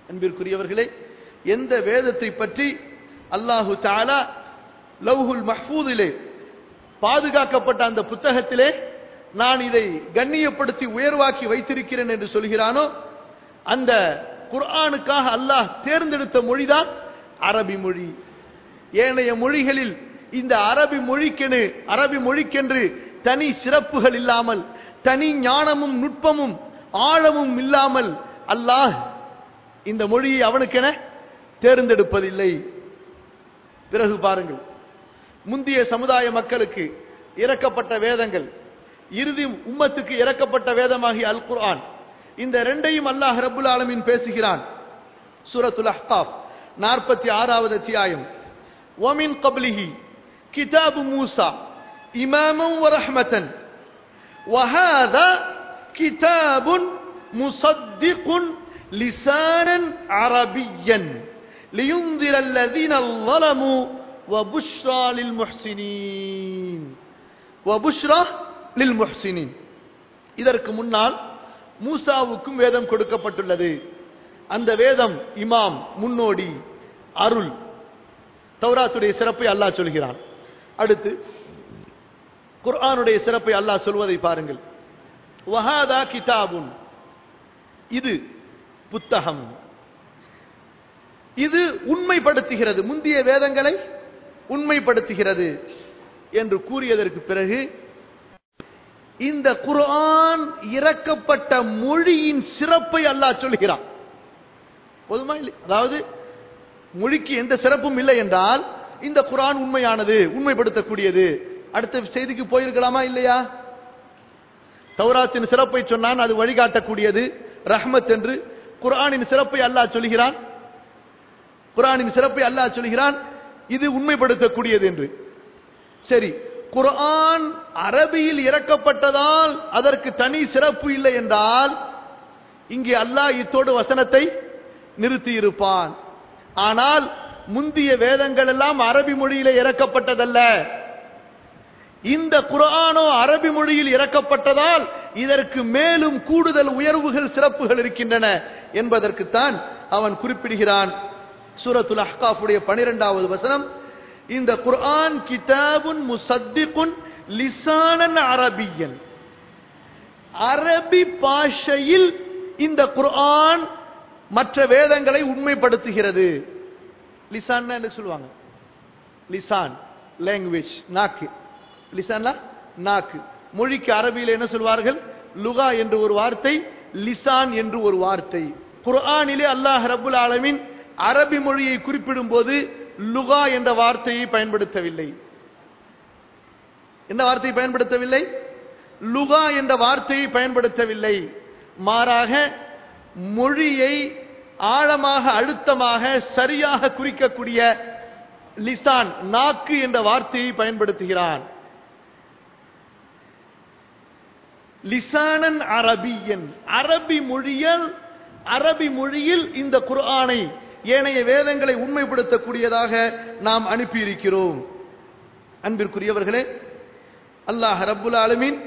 [SPEAKER 1] அன்பிற்குரியவர்களே எந்த வேதத்தை பற்றி அல்லாஹு தாலா லவ்ஹுல் மஹ்பூதிலே பாதுகாக்கப்பட்ட அந்த புத்தகத்திலே நான் இதை கண்ணியப்படுத்தி உயர்வாக்கி வைத்திருக்கிறேன் என்று சொல்கிறானோ அந்த குர்ஆனுக்காக அல்லாஹ் தேர்ந்தெடுத்த மொழிதான் அரபி மொழி ஏனைய மொழிகளில் இந்த அரபி மொழிக்கெனு அரபி மொழிக்கென்று தனி சிறப்புகள் இல்லாமல் தனி ஞானமும் நுட்பமும் ஆழமும் இல்லாமல் அல்லாஹ் இந்த மொழியை அவனுக்கென தேர்ந்தெடுப்பதில்லை பிறகு பாருங்கள் முந்திய சமுதாய மக்களுக்கு இறக்கப்பட்ட வேதங்கள் இறுதி உம்மத்துக்கு இறக்கப்பட்ட வேதமாகிய அல் குர்ஆன் இந்த ரெண்டையும் அல்லாஹ் ரப்புல் ஆலமீன் பேசுகிறான் சூரத்துல் அஹ்காஃப் நாற்பத்தி ஆறாவது அத்தியாயம் ومن قبله كتاب موسى إماما ورحمة وهذا كتاب مصدق لسانا عربيا لينذر الذين ظلموا وبشرى للمحسنين وبشرى للمحسنين இதற்கு முன்னால் மூசாவுக்கும் வேதம் கொடுக்கப்பட்டுள்ளது அந்த வேதம் இமாம் முன்னோடி அருள் தௌராத்துடைய சிறப்பை அல்லாஹ் சொல்கிறான் அடுத்து குர்ஆனுடைய சிறப்பை அல்லாஹ் சொல்வதை பாருங்கள் வஹாதா கிதாபுன் இது புத்தகம் இது உண்மைப்படுத்துகிறது முந்திய வேதங்களை உண்மைப்படுத்துகிறது என்று கூறியதற்கு பிறகு இந்த குர்ஆன் இறக்கப்பட்ட மொழியின் சிறப்பை அல்லாஹ் சொல்கிறான் போதுமா இல்லை அதாவது மொழிக்கு எந்த சிறப்பும் இல்லை என்றால் இந்த குர்ஆன் உண்மையானது உண்மைப்படுத்தக்கூடியது அடுத்த செய்திக்கு போயிருக்கலாமா இல்லையா தௌராத்தின் சிறப்பை சொன்னான் அது வழிகாட்டக்கூடியது ரஹ்மத் என்று குர்ஆனின் சிறப்பை அல்லாஹ் சொல்கிறான் குர்ஆனின் சிறப்பை அல்லாஹ் சொல்கிறான் இது உண்மைப்படுத்தக்கூடியது என்று சரி குர்ஆன் அரபியில் இறக்கப்பட்டதால் அதற்கு தனி சிறப்பு இல்லை என்றால் இங்கே அல்லாஹ் இத்தோடு வசனத்தை நிறுத்தி இருப்பான் ஆனால் முந்திய வேதங்கள் எல்லாம் அரபி மொழியிலே இறக்கப்பட்டதல்ல இந்த குர்ஆனோ அரபி மொழியில் இறக்கப்பட்டதால் இதற்கு மேலும் கூடுதல் உயர்வுகள் சிறப்புகள் இருக்கின்றன என்பதற்குத்தான் அவன் குறிப்பிடுகிறான் சூரத்துல் அஹ்காஃபுடைய பனிரெண்டாவது வசனம் இந்த குர்ஆன் கிதாபுன் முசத்திகுன் லிசானன் அரபியன் அரபி பாஷையில் இந்த குர்ஆன் மற்ற வேதங்களை உண்மைப்படுத்துகிறது லிசான் என்ன சொல்லுவாங்க லிசான் லாங்குவேஜ் நாக்கு லிசான்ல நாக்கு மொழிக்கு அரபியில் என்ன சொல்வார்கள் லுகா என்று ஒரு வார்த்தை லிசான் என்று ஒரு வார்த்தை குர்ஆனிலே அல்லாஹ் ரப்புல் ஆலமீன் அரபி மொழியை குறிப்பிடும் போது லுகா என்ற வார்த்தையை பயன்படுத்தவில்லை என்ன வார்த்தையை பயன்படுத்தவில்லை லுகா என்ற வார்த்தையை பயன்படுத்தவில்லை மாறாக மொழியை ஆழமாக அழுத்தமாக சரியாக குறிக்கக்கூடிய லிசான் நாக்கு என்ற வார்த்தையை பயன்படுத்துகிறான் லிசானன் அரபியன் அரபி மொழியில் அரபி மொழியில் இந்த குர்ஆனை ஏனைய வேதங்களை உண்மைப்படுத்தக்கூடியதாக நாம் அனுப்பியிருக்கிறோம் அன்பிற்குரியவர்களே அல்லாஹ் ரப்புல் ஆலமீன்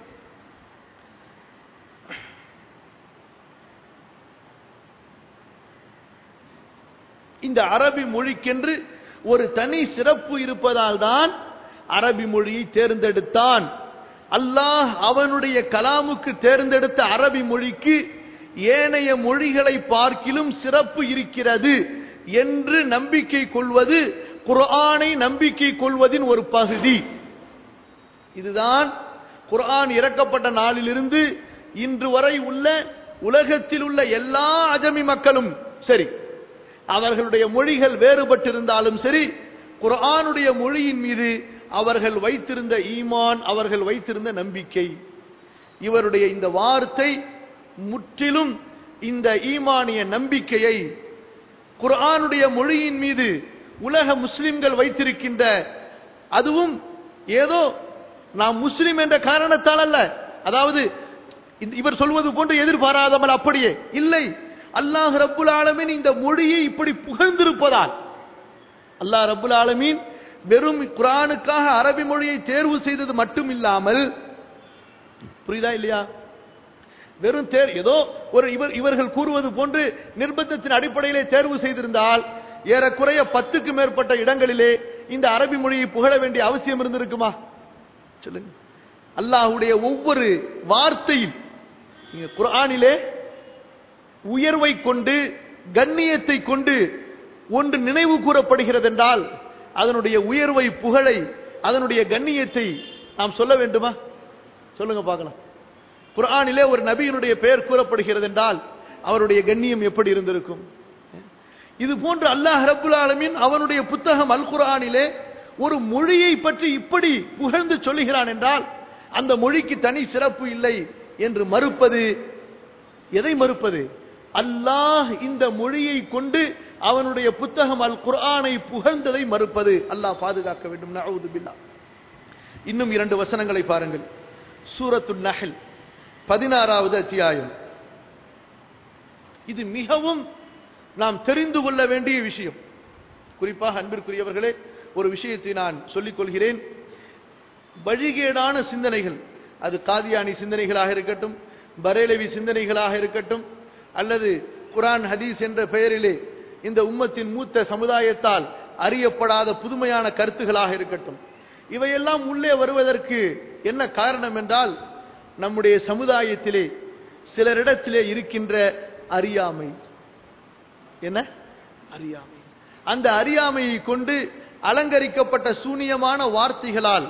[SPEAKER 1] இந்த அரபி மொழிக்கென்று ஒரு தனி சிறப்பு இருப்பதால் தான் அரபி மொழியை தேர்ந்தெடுத்தான் அல்லாஹ் அவனுடைய கலாமுக்கு தேர்ந்தெடுத்த அரபி மொழிக்கு ஏனைய மொழிகளை பார்க்கிலும் சிறப்பு இருக்கிறது என்று நம்பிக்கை கொள்வது குர்ஆனை நம்பிக்கை கொள்வதின் ஒரு பகுதி இதுதான் குர்ஆன் இறக்கப்பட்ட நாளிலிருந்து இன்று வரை உள்ள உலகத்தில் உள்ள எல்லா அஜமி மக்களும் சரி அவர்களுடைய மொழிகள் வேறுபட்டிருந்தாலும் சரி குர்ஆனுடைய மொழியின் மீது அவர்கள் வைத்திருந்த ஈமான் அவர்கள் வைத்திருந்த நம்பிக்கை இவருடைய இந்த வார்த்தை முற்றிலும் இந்த ஈமானிய நம்பிக்கையை குர்ஆனுடைய மொழியின் மீது உலக முஸ்லிம்கள் வைத்திருக்கின்ற அதுவும் ஏதோ நாம் முஸ்லிம் என்ற காரணத்தால் அல்ல அதாவது இந்த- இவர் சொல்வது போன்று எதிர்பாராதமல் அப்படியே இல்லை அல்லாஹ் ரப்புல் ஆலமீன் இந்த மொழியை இப்படி புகழ்ந்திருப்பதால் அல்லாஹ் ரப்புல் ஆலமீன் வெறும் குர்ஆனுக்காக அரபி மொழியை தேர்வு செய்தது மட்டும் இல்லாமல் புரியுதா இல்லையா வெறும் தேர் ஏதோ ஒரு இவர் இவர்கள் கூறுவது போன்று நிர்பந்தத்தின் அடிப்படையிலே தேர்வு செய்திருந்தால் ஏறக்குறைய பத்துக்கு மேற்பட்ட இடங்களிலே இந்த அரபி மொழியை புகழ வேண்டிய அவசியம் இருந்திருக்குமா சொல்லுங்க அல்லாஹ்வுடைய ஒவ்வொரு வார்த்தையில் நீங்க குர்ஆனிலே உயர்வை கொண்டு கண்ணியத்தை கொண்டு ஒன்று நினைவு கூறப்படுகிறது என்றால் அதனுடைய உயர்வை புகழை அதனுடைய கண்ணியத்தை நாம் சொல்ல வேண்டுமா சொல்லுங்க பார்க்கலாம் குர்ஆனிலே ஒரு நபியினுடைய பெயர் கூறப்படுகிறது என்றால் அவருடைய கண்ணியம் எப்படி இருந்திருக்கும் இது போன்று அல்லாஹ் ரப்புல் ஆலமீன் அவனுடைய புத்தகம் அல் குர்ஆனிலே ஒரு மொழியை பற்றி இப்படி புகழ்ந்து சொல்லுகிறான் என்றால் அந்த மொழிக்கு தனி சிறப்பு இல்லை என்று மறுப்பது எதை மறுப்பது அல்லாஹ் இந்த மொழியை கொண்டு அவனுடைய புத்தகம் அல் குர்ஆனை புகழ்ந்ததை மறுப்பது அல்லாஹ் பாதுகாக்க வேண்டும் நஅூது பில்லாஹ் இன்னும் இரண்டு வசனங்களை பாருங்கள் சூரத்துல் நஹல் பதினாறாவது அத்தியாயம் இது மிகவும் நாம் தெரிந்து கொள்ள வேண்டிய விஷயம் குறிப்பாக அன்பிற்குரியவர்களே ஒரு விஷயத்தை நான் சொல்லிக் கொள்கிறேன் வழிகேடான சிந்தனைகள் அது காதியானி சிந்தனைகளாக இருக்கட்டும் பரேலவி சிந்தனைகளாக இருக்கட்டும் அல்லது குரான் ஹதீஸ் என்ற பெயரிலே இந்த உம்மத்தின் மூத்த சமுதாயத்தால் அறியப்படாத புதுமையான கருத்துகளாக இருக்கட்டும் இவையெல்லாம் உள்ளே வருவதற்கு என்ன காரணம் என்றால் நம்முடைய சமுதாயத்திலே சிலரிடத்திலே இருக்கின்ற அறியாமை என்ன அறியாமை அந்த அறியாமையை கொண்டு அலங்கரிக்கப்பட்ட சூனியமான வார்த்தைகளால்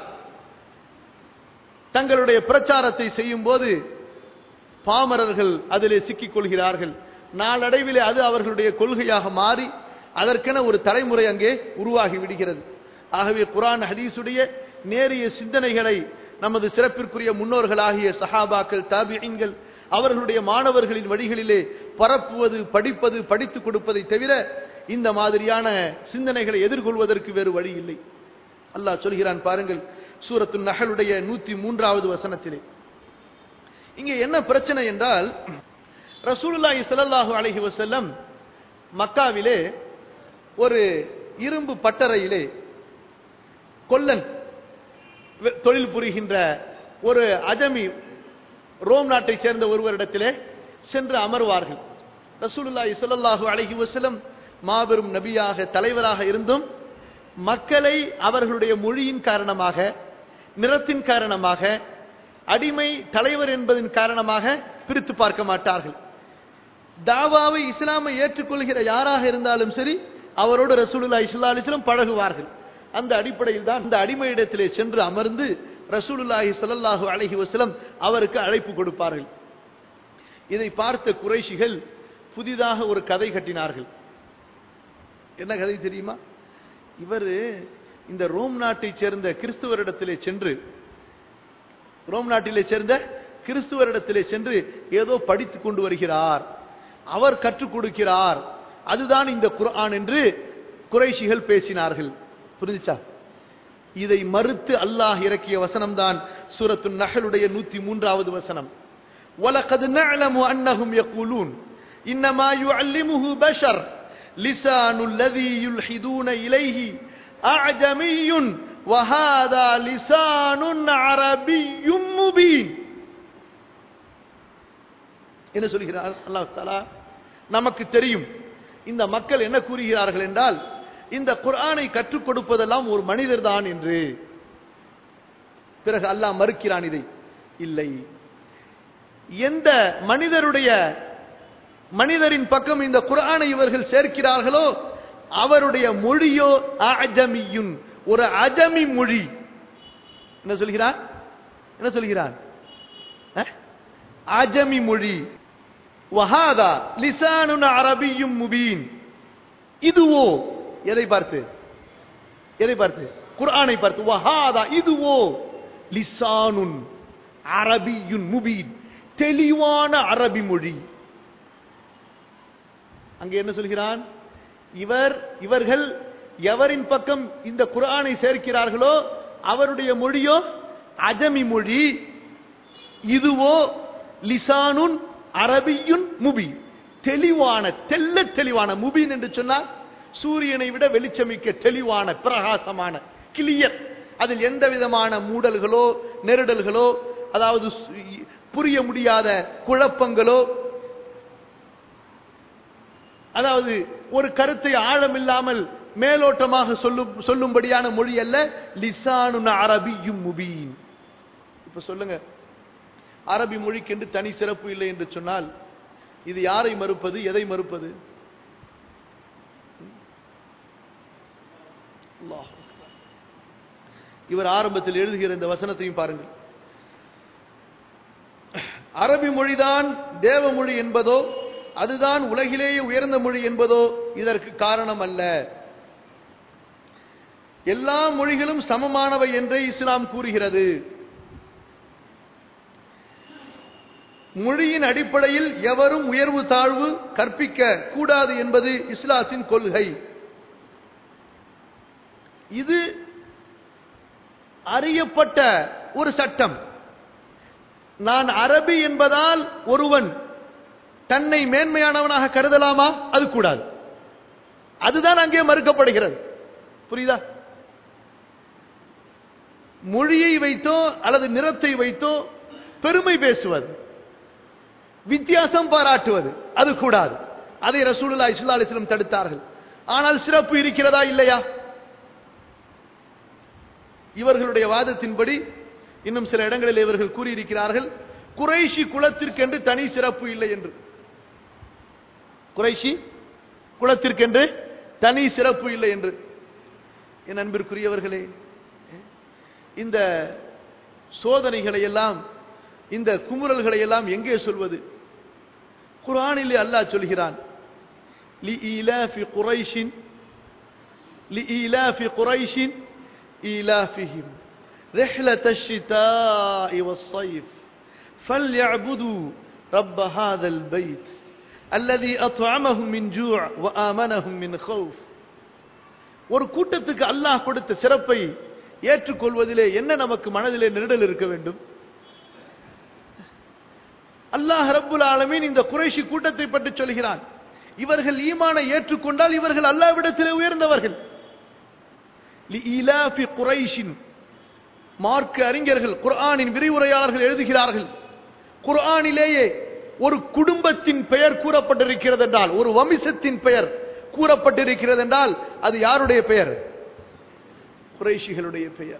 [SPEAKER 1] தங்களுடைய பிரச்சாரத்தை செய்யும் போது பாமரர்கள் அதிலே சிக்கிக் கொள்கிறார்கள் நாளடைவிலே அது அவர்களுடைய கொள்கையாக மாறி அதற்கென ஒரு தலைமுறை அங்கே உருவாகி விடுகிறது ஆகவே குரான் ஹதீஸுடைய நேரிய சிந்தனைகளை நமது சிறப்பிற்குரிய முன்னோர்களாகிய சஹாபாக்கள் தாபியங்கள் அவர்களுடைய மாணவர்களின் வழிகளிலே பரப்புவது படிப்பது படித்துக் கொடுப்பதை தவிர இந்த மாதிரியான சிந்தனைகளை எதிர்கொள்வதற்கு வேறு வழி இல்லை அல்லாஹ் சொல்கிறான் பாருங்கள் சூரத்து நகலுடைய நூத்தி மூன்றாவது வசனத்திலே இங்கே என்ன பிரச்சனை என்றால் ரசூலுல்லாஹி ஸல்லல்லாஹு அலைஹி வஸல்லம் மக்காவிலே ஒரு இரும்பு பட்டறையிலே கொல்லன் வெ- தொழில் புரிகின்ற ஒரு அஜமி ரோம் நாட்டைச் சேர்ந்த ஒருவரிடத்திலே சென்று அமர்வார்கள் ரசூலுல்லாஹி ஸல்லல்லாஹு அலைஹி வஸல்லம் மாபெரும் நபியாக தலைவராக இருந்தும் மக்களை அவர்களுடைய மொழியின் காரணமாக நிறத்தின் காரணமாக அடிமை தலைவர் என்பதன் காரணமாக பிரித்து பார்க்க மாட்டார்கள் தாவாவை இஸ்லாமை ஏற்றுக்கொள்கிற யாராக இருந்தாலும் சரி அவரோடு ரசூலுல்லாஹி ஸல்லல்லாஹு அலைஹி வஸல்லம் பழகுவார்கள் அந்த அடிப்படையில் தான் இந்த அடிமையிடத்திலே சென்று அமர்ந்து ரசூலுல்லாஹி ஸல்லல்லாஹு அலைஹி வஸல்லம் அவருக்கு அழைப்பு கொடுப்பார்கள் இதை பார்த்த குறைஷிகள் புதிதாக ஒரு கதை கட்டினார்கள் என்ன கதை தெரியுமா இவர் இந்த ரோம் நாட்டைச் சேர்ந்த கிறிஸ்துவரிடத்திலே சென்று ரோம் நாட்டிலே சேர்ந்த கிறிஸ்துவரிடத்திலே சென்று ஏதோ படித்துக் கொண்டு வருகிறார் அவர் கற்றுக் கொடுக்கிறார் அதுதான் இந்த குர்ஆன் என்று குறைஷிகள் பேசினார்கள் புரிஞ்சுச்சா இதை மறுத்து அல்லாஹ் இறக்கிய வசனம்தான் சூரத்து நஹலுடைய நூத்தி மூன்றாவது வசனம் وَلَقَدْ نَعْلَمُ أَنَّهُمْ يَقُولُونَ إِنَّمَا يُعَلِّمُهُ بَشَرٌ لِسَانُ الَّذِي يُلْحِدُونَ إِلَيْهِ أَعْجَمِيٌّ وَهَذَا لِسَانٌ عَرَبِيٌّ مُبِينٌ என்ன சொல்கிறார் அல்லாஹ் தஆலா நமக்கு தெரியும் இந்த மக்கள் என்ன கூறுகிறார்கள் என்றால் இந்த குர்ஆனை கற்றுக் கொடுப்பதெல்லாம் ஒரு மனிதர் தான் என்று பிறகு அல்லாஹ் மறுக்கிறான் இதை இல்லை எந்த மனிதருடைய மனிதரின் பக்கம் இந்த குர்ஆனை இவர்கள் சேர்க்கிறார்களோ அவருடைய மொழியோ அஜமியுன் ஒரு அஜமி மொழி என்ன சொல்கிறான் என்ன சொல்கிறான் அஹ்? அஜமி மொழி வஹாதா லிசானுன் அரபியும் முபீன் இதுவோ எதை பார்த்து எதை பார்த்து குர்ஆனை பார்த்து வஹாதா இதுவோ லிசானுன் அரபியுன் முபீன் தெளிவான அரபி மொழி அங்கே என்ன சொல்கிறான் இவர் இவர்கள் எவரின் பக்கம் இந்த குர்ஆனை சேர்க்கிறார்களோ அவருடைய மொழியோ அஜமி மொழி இதுவோ லிசானுன் அரபியுன் முபி தெளிவான தெல்ல தெளிவான முபீன் என்று சொன்னால் சூரியனை விட வெளிச்சமிக்க தெளிவான பிரகாசமான கிளியர் அதில் எந்த விதமான மூடல்களோ நெருடல்களோ அதாவது சு- புரிய முடியாத குழப்பங்களோ அதாவது ஒரு கருத்தை ஆழமில்லாமல் மேலோட்டமாக சொல்லும் சொல்லும்படியான மொழி அல்ல லிசானு அரபியும் முபீன் இப்ப சொல்லுங்க அரபி மொழிக்கென்று தனி சிறப்பு இல்லை என்று சொன்னால் இது யாரை மறுப்பது எதை மறுப்பது அல்லாஹ் அக்பர். இவர் ஆரம்பத்தில் எழுதுகிற இந்த வசனத்தையும் பாருங்கள் அரபி மொழிதான் தேவ மொழி என்பதோ அதுதான் உலகிலேயே உயர்ந்த மொழி என்பதோ இதற்கு காரணம் அல்ல எல்லா மொழிகளும் சமமானவை என்றே இஸ்லாம் கூறுகிறது மொழியின் அடிப்படையில் எவரும் உயர்வு தாழ்வு கற்பிக்க கூடாது என்பது இஸ்லாத்தின் கொள்கை இது அறியப்பட்ட ஒரு சட்டம் நான் அரபி என்பதால் ஒருவன் தன்னை மேன்மையானவனாக கருதலாமா அது கூடாது அதுதான் அங்கே மறுக்கப்படுகிறது புரியுதா மொழியை வைத்தோ அல்லது நிறத்தை வைத்தோ பெருமை பேசுவது வித்தியாசம் பாராட்டுவது அது கூடாது அதை ரசூலுல்லாஹி ஸல்லல்லாஹு அலைஹி வஸல்லம் தடுத்தார்கள் ஆனால் சிறப்பு இருக்கிறதா இல்லையா இவர்களுடைய வாதத்தின்படி இன்னும் சில இடங்களில் இவர்கள் கூறியிருக்கிறார்கள் குறைஷி குலத்திற்கென்று தனி சிறப்பு இல்லை என்று குறைஷி குலத்திற்கென்று தனி சிறப்பு இல்லை என்று என் அன்பிற்குரியவர்களே இந்த சோதனைகளை எல்லாம் இந்த குமுறல்களை எல்லாம் எங்கே சொல்வது குர்ஆனிலே அல்லாஹ் சொல்கிறான் لإيلاف قريش لإيلاف قريش إيلافهم رحلة الشتاء والصيف فليعبدوا رب هذا البيت الذي أطعمهم من جوع وآمنهم من خوف ஒரு கூட்டத்துக்கு அல்லாஹ் கொடுத்த சிறப்பை ஏற்றுக்கொள்வதிலே என்ன நமக்கு மனதிலே நெருடல் இருக்க வேண்டும் அல்லாஹ் ரப்புல் ஆலமீன் இந்த குறைஷி கூட்டத்தை பற்றி சொல்கிறான் இவர்கள் ஈமானை ஏற்றுக்கொண்டால் இவர்கள் அல்லாவிடத்திலே உயர்ந்தவர்கள் لإيلاف قريش மார்க்க அறிஞர்கள் குர்ஆனின் விரிவுரையாளர்கள் எழுதுகிறார்கள் குர்ஆனிலேயே ஒரு குடும்பத்தின் பெயர் கூறப்பட்டிருக்கிறது என்றால் ஒரு வம்சத்தின் பெயர் கூறப்பட்டிருக்கிறது என்றால் அது யாருடைய பெயர் குறைஷிகளுடைய பெயர்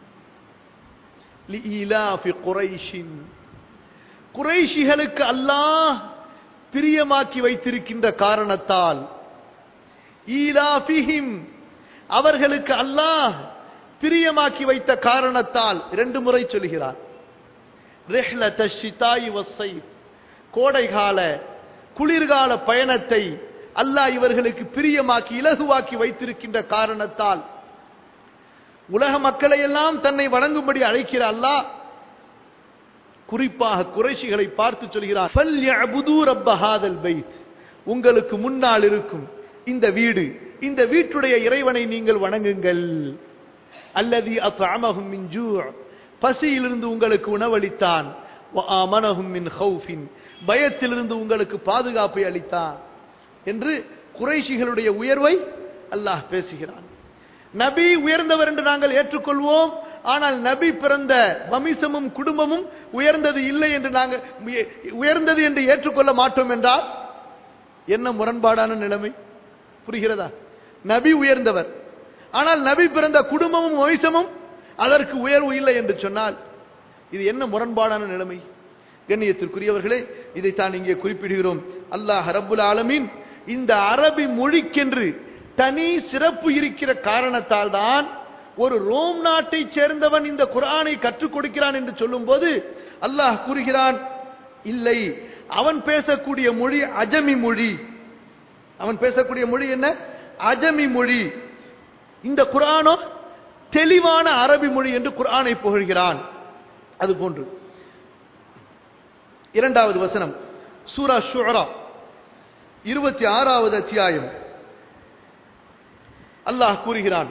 [SPEAKER 1] لإيلاف قريش குறைஷிகளுக்கு அல்லாஹ் பிரியமாக்கி வைத்திருக்கின்ற காரணத்தால் ஈலாஃபிஹிம் அவர்களுக்கு அல்லாஹ் பிரியமாக்கி வைத்த காரணத்தால் இரண்டு முறை சொல்கிறார் ரிஹ்லத ஷிதாய் வஸ்ஸைஃப் கோடைகால குளிர்கால பயணத்தை அல்லாஹ் இவர்களுக்கு பிரியமாக்கி இலகுவாக்கி வைத்திருக்கின்ற காரணத்தால் உலக மக்களை எல்லாம் தன்னை வணங்கும்படி அழைக்கிற அல்லாஹ் குறிப்பாக குறைஷிகளை பார்த்து சொல்கிறார் "ஃபல்யஅபுது ரப்ப ஹாதல் பைத்." உங்களுக்கு முன்னால் இருக்கும் இந்த வீடு இந்த வீட்டுடைய இறைவனை நீங்கள் வணங்குங்கள் அல்லதி அத்அமஹும் மின் ஜூ' பசியிலிருந்து உங்களுக்கு உணவளித்தான் வஆமனஹும் மின் ஹௌஃபின் பயத்திலிருந்து உங்களுக்கு பாதுகாப்பை அளித்தான் என்று குறைஷிகளுடைய உயர்வை அல்லாஹ் பேசுகிறான் நபி உயர்ந்தவர் என்று நாங்கள் ஏற்றுக்கொள்வோம் ஆனால் நபி பிறந்த வமிசமும் குடும்பமும் உயர்ந்தது இல்லை என்று நாங்கள் உயர்ந்தது என்று ஏற்றுக்கொள்ள மாட்டோம் என்றால் என்ன முரண்பாடான நிலைமை புரிகிறதா நபி உயர்ந்தவர் ஆனால் நபி பிறந்த குடும்பமும் வம்சமும் அதற்கு உயர்வு இல்லை என்று சொன்னால் இது என்ன முரண்பாடான நிலைமை கண்ணியத்திற்குரியவர்களே இதைத்தான் இங்கே குறிப்பிடுகிறோம் அல்லாஹ் ரப்புல் ஆலமீன் இந்த அரபி மொழிக்கென்று தனி சிறப்பு இருக்கிற காரணத்தால் தான் ஒரு ரோம் நாட்டைச் சேர்ந்தவன் இந்த குர்ஆனை கற்றுக் கொடுக்கிறான் என்று சொல்லும்போது அல்லாஹ் கூறுகிறான் இல்லை அவன் பேசக்கூடிய மொழி அஜமி மொழி அவன் பேசக்கூடிய மொழி என்ன அஜமி மொழி இந்த குர்ஆனோ தெளிவான அரபி மொழி என்று குர்ஆனை புகழ்கிறான் அது போன்று இரண்டாவது வசனம் சூரா ஷுரா இருபத்தி ஆறாவது அத்தியாயம் அல்லாஹ் கூறுகிறான்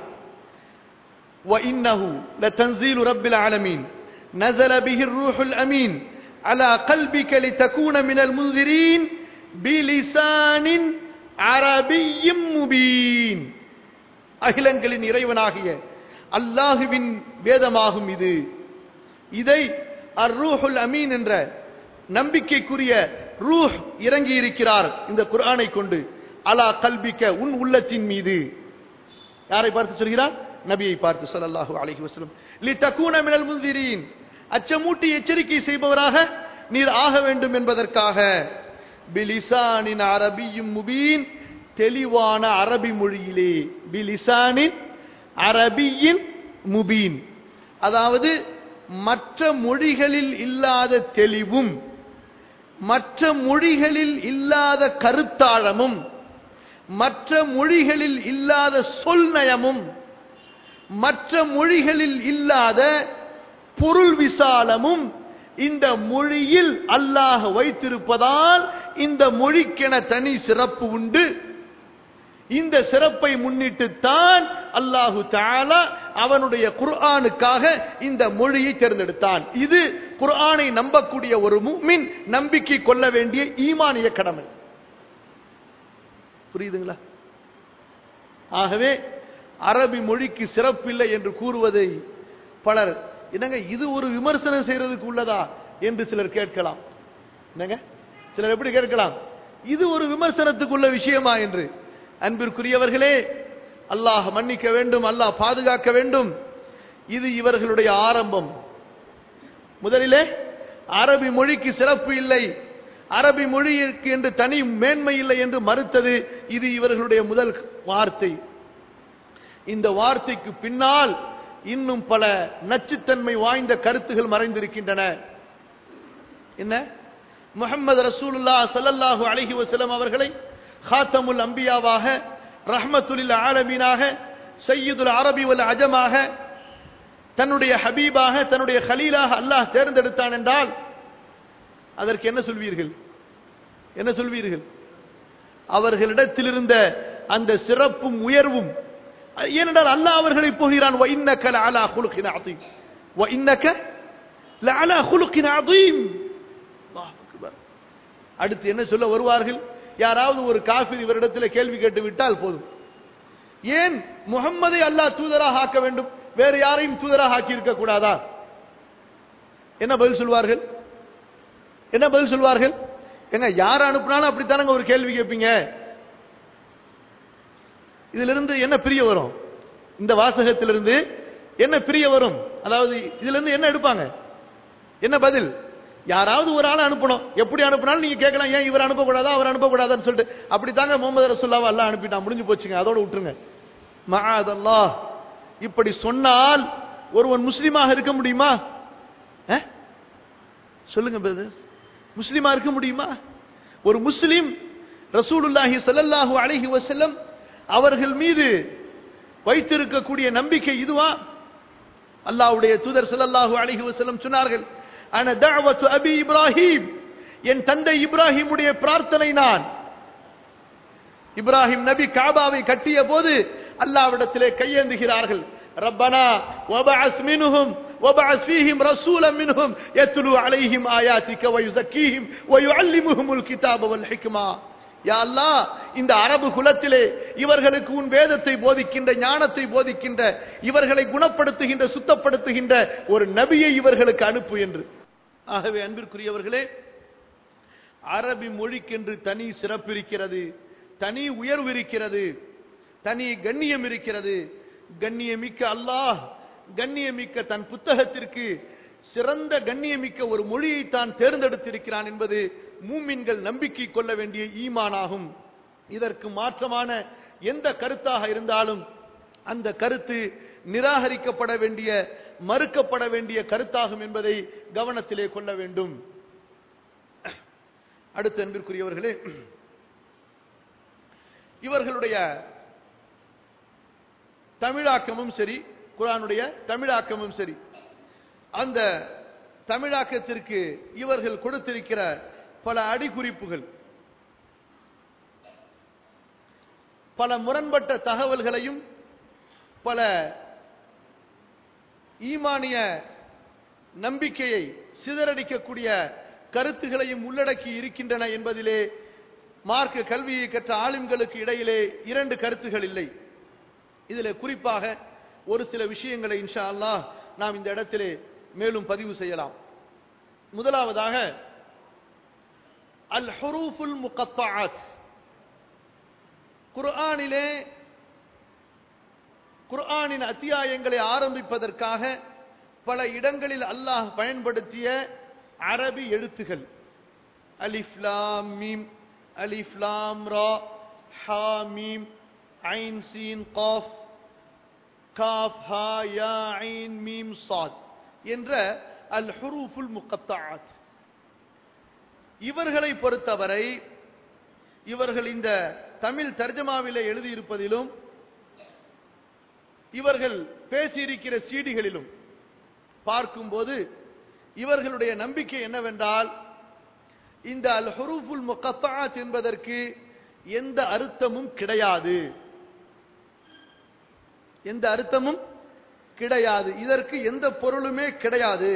[SPEAKER 1] وإنه لتنزيل رب العالمين نزل به الروح الأمين على قلبك لتكون من المنذرين بلسان عربي مبين அகிலங்களின் இறைவனாகிய அல்லாஹுவின் வேதமாகும் இது இதை அர் ரூஹுல் அமீன் என்ற நம்பிக்கைக்குரிய ரூஹ் இறங்கி இருக்கிறார் இந்த குர்ஆனை கொண்டு அலா கல்பிக்க உன் உள்ளத்தின் மீது யாரை பார்த்து சொல்கிறார் நபியை பார்த்து ஸல்லல்லாஹு அலைஹி வஸல்லம் லி தகூன மினல் முன்திரீன் அச்சமூட்டி எச்சரிக்கை செய்பவராக நீர் ஆக வேண்டும் என்பதற்காக பிலிசானின் அரபியும் முபீன் தெளிவான அரபி மொழியிலே பிலிசானின் அரபியின் முபீன் அதாவது மற்ற மொழிகளில் இல்லாத தெளிவும் மற்ற மொழிகளில் இல்லாத கருத்தாழமும் மற்ற மொழிகளில் இல்லாத சொல் நயமும் மற்ற மொழிகளில் இல்லாத பொருள் விசாலமும் இந்த மொழியில் அல்லாஹ் வைத்திருப்பதால் இந்த மொழிக்கென தனி சிறப்பு உண்டு இந்த சிறப்பை முன்னிட்டு தான் அல்லாஹு தாலா அவனுடைய குர்ஆனுக்காக இந்த மொழியை தேர்ந்தெடுத்தான் இது குர்ஆனை நம்பக்கூடிய ஒரு முஃமின் நம்பிக்கை கொள்ள வேண்டிய ஈமானிய கடமை புரியுதுங்களா ஆகவே அரபி மொழிக்கு சிறப்பில்லை என்று கூறுவதை பலர் என்னங்க இது ஒரு விமர்சனம் செய்யறதுக்கு உள்ளதா என்று சிலர் கேட்கலாம் என்னங்க சிலர் எப்படி கேட்கலாம் இது ஒரு விமர்சனத்துக்குள்ள விஷயமா என்று அன்பிற்குரியவர்களே அல்லாஹ் மன்னிக்க வேண்டும் அல்லாஹ் பாதுகாக்க வேண்டும் இது இவர்களுடைய ஆரம்பம் முதலிலே அரபி மொழிக்கு சிறப்பு இல்லை அரபி மொழிக்கு என்று தனி மேன்மை இல்லை என்று மறுத்தது இது இவர்களுடைய முதல் வார்த்தை இந்த வார்த்தைக்கு பின்னால் இன்னும் பல நச்சுத்தன்மை வாய்ந்த கருத்துகள் மறைந்திருக்கின்றன என்ன முகமது ரசூலுல்லா ஸல்லல்லாஹு அலைஹி வஸல்லம் அவர்களை ஹாத்தமுல் அம்பியாவாக ரஹ்மத்துலில் ஆலமீனாக சையீதுல் அரபி வல் அஜமாக தன்னுடைய ஹபீபாக தன்னுடைய கலீலாக அல்லாஹ் தேர்ந்தெடுத்தான் என்றால் அதற்கு என்ன சொல்வீர்கள் என்ன சொல்வீர்கள் அவர்களிடத்தில் இருந்த அந்த சிறப்பும் உயர்வும் ஏனென்றால் அல்லாஹ் அவர்களை போகிறான் وَإِنَّكَ لَعَلَى خُلُقٍ عَظِيمٍ وَإِنَّكَ لَعَلَى خُلُقٍ عَظِيمٍ அல்லாஹ் அக்பர். அடுத்து என்ன சொல்ல வருவார்கள் யாராவது ஒரு காஃபிர் இவரிடத்தில் கேள்வி கேட்டு விட்டால் போதும் ஏன் முகம்மதை அல்லாஹ் தூதராக ஆக்க வேண்டும் வேறு யாரையும் தூதராக ஆக்கி இருக்க கூடாதா என்ன பதில் சொல்வார்கள் என்ன பதில் சொல்வார்கள் ஏங்க யார் அனுப்புனாலும் அப்படித்தானங்க ஒரு கேள்வி கேட்பீங்க இதுல இருந்து என்ன பிரிய வரும் இந்த வாசகத்திலிருந்து என்ன பிரிய வரும் அதாவது இதுல இருந்து என்ன எடுப்பாங்க என்ன பதில் யாராவது ஒரு ஆளை அனுப்பணும் எப்படி அனுப்பினாலும் நீங்க கேட்கலாம் ஏன் இவர் அனுப்பக்கூடாதா அவர் அனுப்பக்கூடாதான்னு சொல்லிட்டு அப்படி தாங்க முகமது ரசூல்லாவை எல்லாம் அனுப்பிட்டான் முடிஞ்சு போச்சுங்க அதோட விட்டுருங்க மகாதல்லா இப்படி சொன்னால் ஒருவன் முஸ்லீமாக இருக்க முடியுமா அஹ்? சொல்லுங்க பிரதர் முஸ்லீமா இருக்க முடியுமா ஒரு முஸ்லிம் ரசூலுல்லாஹி ஸல்லல்லாஹு அலைஹி வஸல்லம் அவர்கள் மீது வைத்திருக்கக்கூடிய நம்பிக்கை இதுவா அல்லாஹ்வுடைய தூதர் ஸல்லல்லாஹு அலைஹி வஸல்லம் சொன்னார்கள் அன தஅவத்து அபி இப்ராஹிம் என் தந்தை இப்ராஹிமுடைய பிரார்த்தனை நான் இப்ராஹிம் நபி காபாவை கட்டிய போது அல்லாவிடத்திலே கையேந்துகிறார்கள் ரப்பனா வபஅஸ் மின்ஹும் وبعث فيهم رسولا منهم يتلو عليهم آياتك ويزكيهم ويعلمهم الكتاب والحكمة யா அல்லாஹ் இந்த அரபு குலத்திலே இவர்களுக்கு உன் வேதத்தை போதிக்கின்ற ஞானத்தை போதிக்கின்ற இவர்களை குணப்படுத்துகின்ற சுத்தப்படுத்துகின்ற ஒரு நபியை இவர்களுக்கு அனுப்பு என்று ஆகவே அன்பிற்குரியவர்களே அரபி மொழிக்கென்று தனி சிறப்பு இருக்கிறது தனி உயர்வு இருக்கிறது தனி கண்ணியம் இருக்கிறது கண்ணியமிக்க அல்லாஹ் கண்ணியமிக்க தன் புத்தகத்திற்கு சிறந்த கண்ணியமிக்க ஒரு மொழியை தான் தேர்ந்தெடுத்திருக்கிறான் என்பது மூமின்கள் நம்பிக்கை கொள்ள வேண்டிய ஈமானாகும் இதற்கு மாற்றமான எந்த கருத்தாக இருந்தாலும் அந்த கருத்து நிராகரிக்கப்பட வேண்டிய மறுக்கப்பட வேண்டிய கருத்தாகும் என்பதை கவனத்திலே கொள்ள வேண்டும் அடுத்த அன்பிற்குரியவர்களே இவர்களுடைய தமிழாக்கமும் சரி குரானுடைய தமிழாக்கமும் சரி அந்த தமிழாக்கத்திற்கு இவர்கள் கொடுத்திருக்கிற பல அடிக்குறிப்புகள் பல முரண்பட்ட தகவல்களையும் பல ஈமானிய நம்பிக்கையை சிதறடிக்கக்கூடிய கருத்துகளையும் உள்ளடக்கி இருக்கின்றன என்பதிலே மார்க்க கல்வியை கற்ற ஆலிம்களுக்கு இடையிலே இரண்டு கருத்துகள் இல்லை இதில் குறிப்பாக ஒரு சில விஷயங்களை இன்ஷா அல்லாஹ் நாம் இந்த இடத்திலே மேலும் பதிவு செய்யலாம் முதலாவதாக அல் ஹுரூஃபுல் முகத்தாத் குர்ஆனிலே குர்ஆனின் அத்தியாயங்களை ஆரம்பிப்பதற்காக பல இடங்களில் அல்லாஹ் பயன்படுத்திய அரபி எழுத்துகள் அலிஃப் லாம் மீம் அலிஃப் லாம் ரா ஹா மீம் ஐன் சீன் காஃப் காஃப் ஹா யா ஐன் மீம் சாத் என்ற அல் ஹுரூஃபுல் முகத்தாத் இவர்களை பொறுத்தவரை இவர்கள் இந்த தமிழ் தர்ஜமாவிலே எழுதியிருப்பதிலும் இவர்கள் பேசியிருக்கிற சீடிகளிலும் பார்க்கும்போது இவர்களுடைய நம்பிக்கை என்னவென்றால் இந்த அல் ஹுரூஃபுல் முகத்தாத் என்பதற்கு எந்த அர்த்தமும் கிடையாது எந்த அர்த்தமும் கிடையாது இதற்கு எந்த பொருளுமே கிடையாது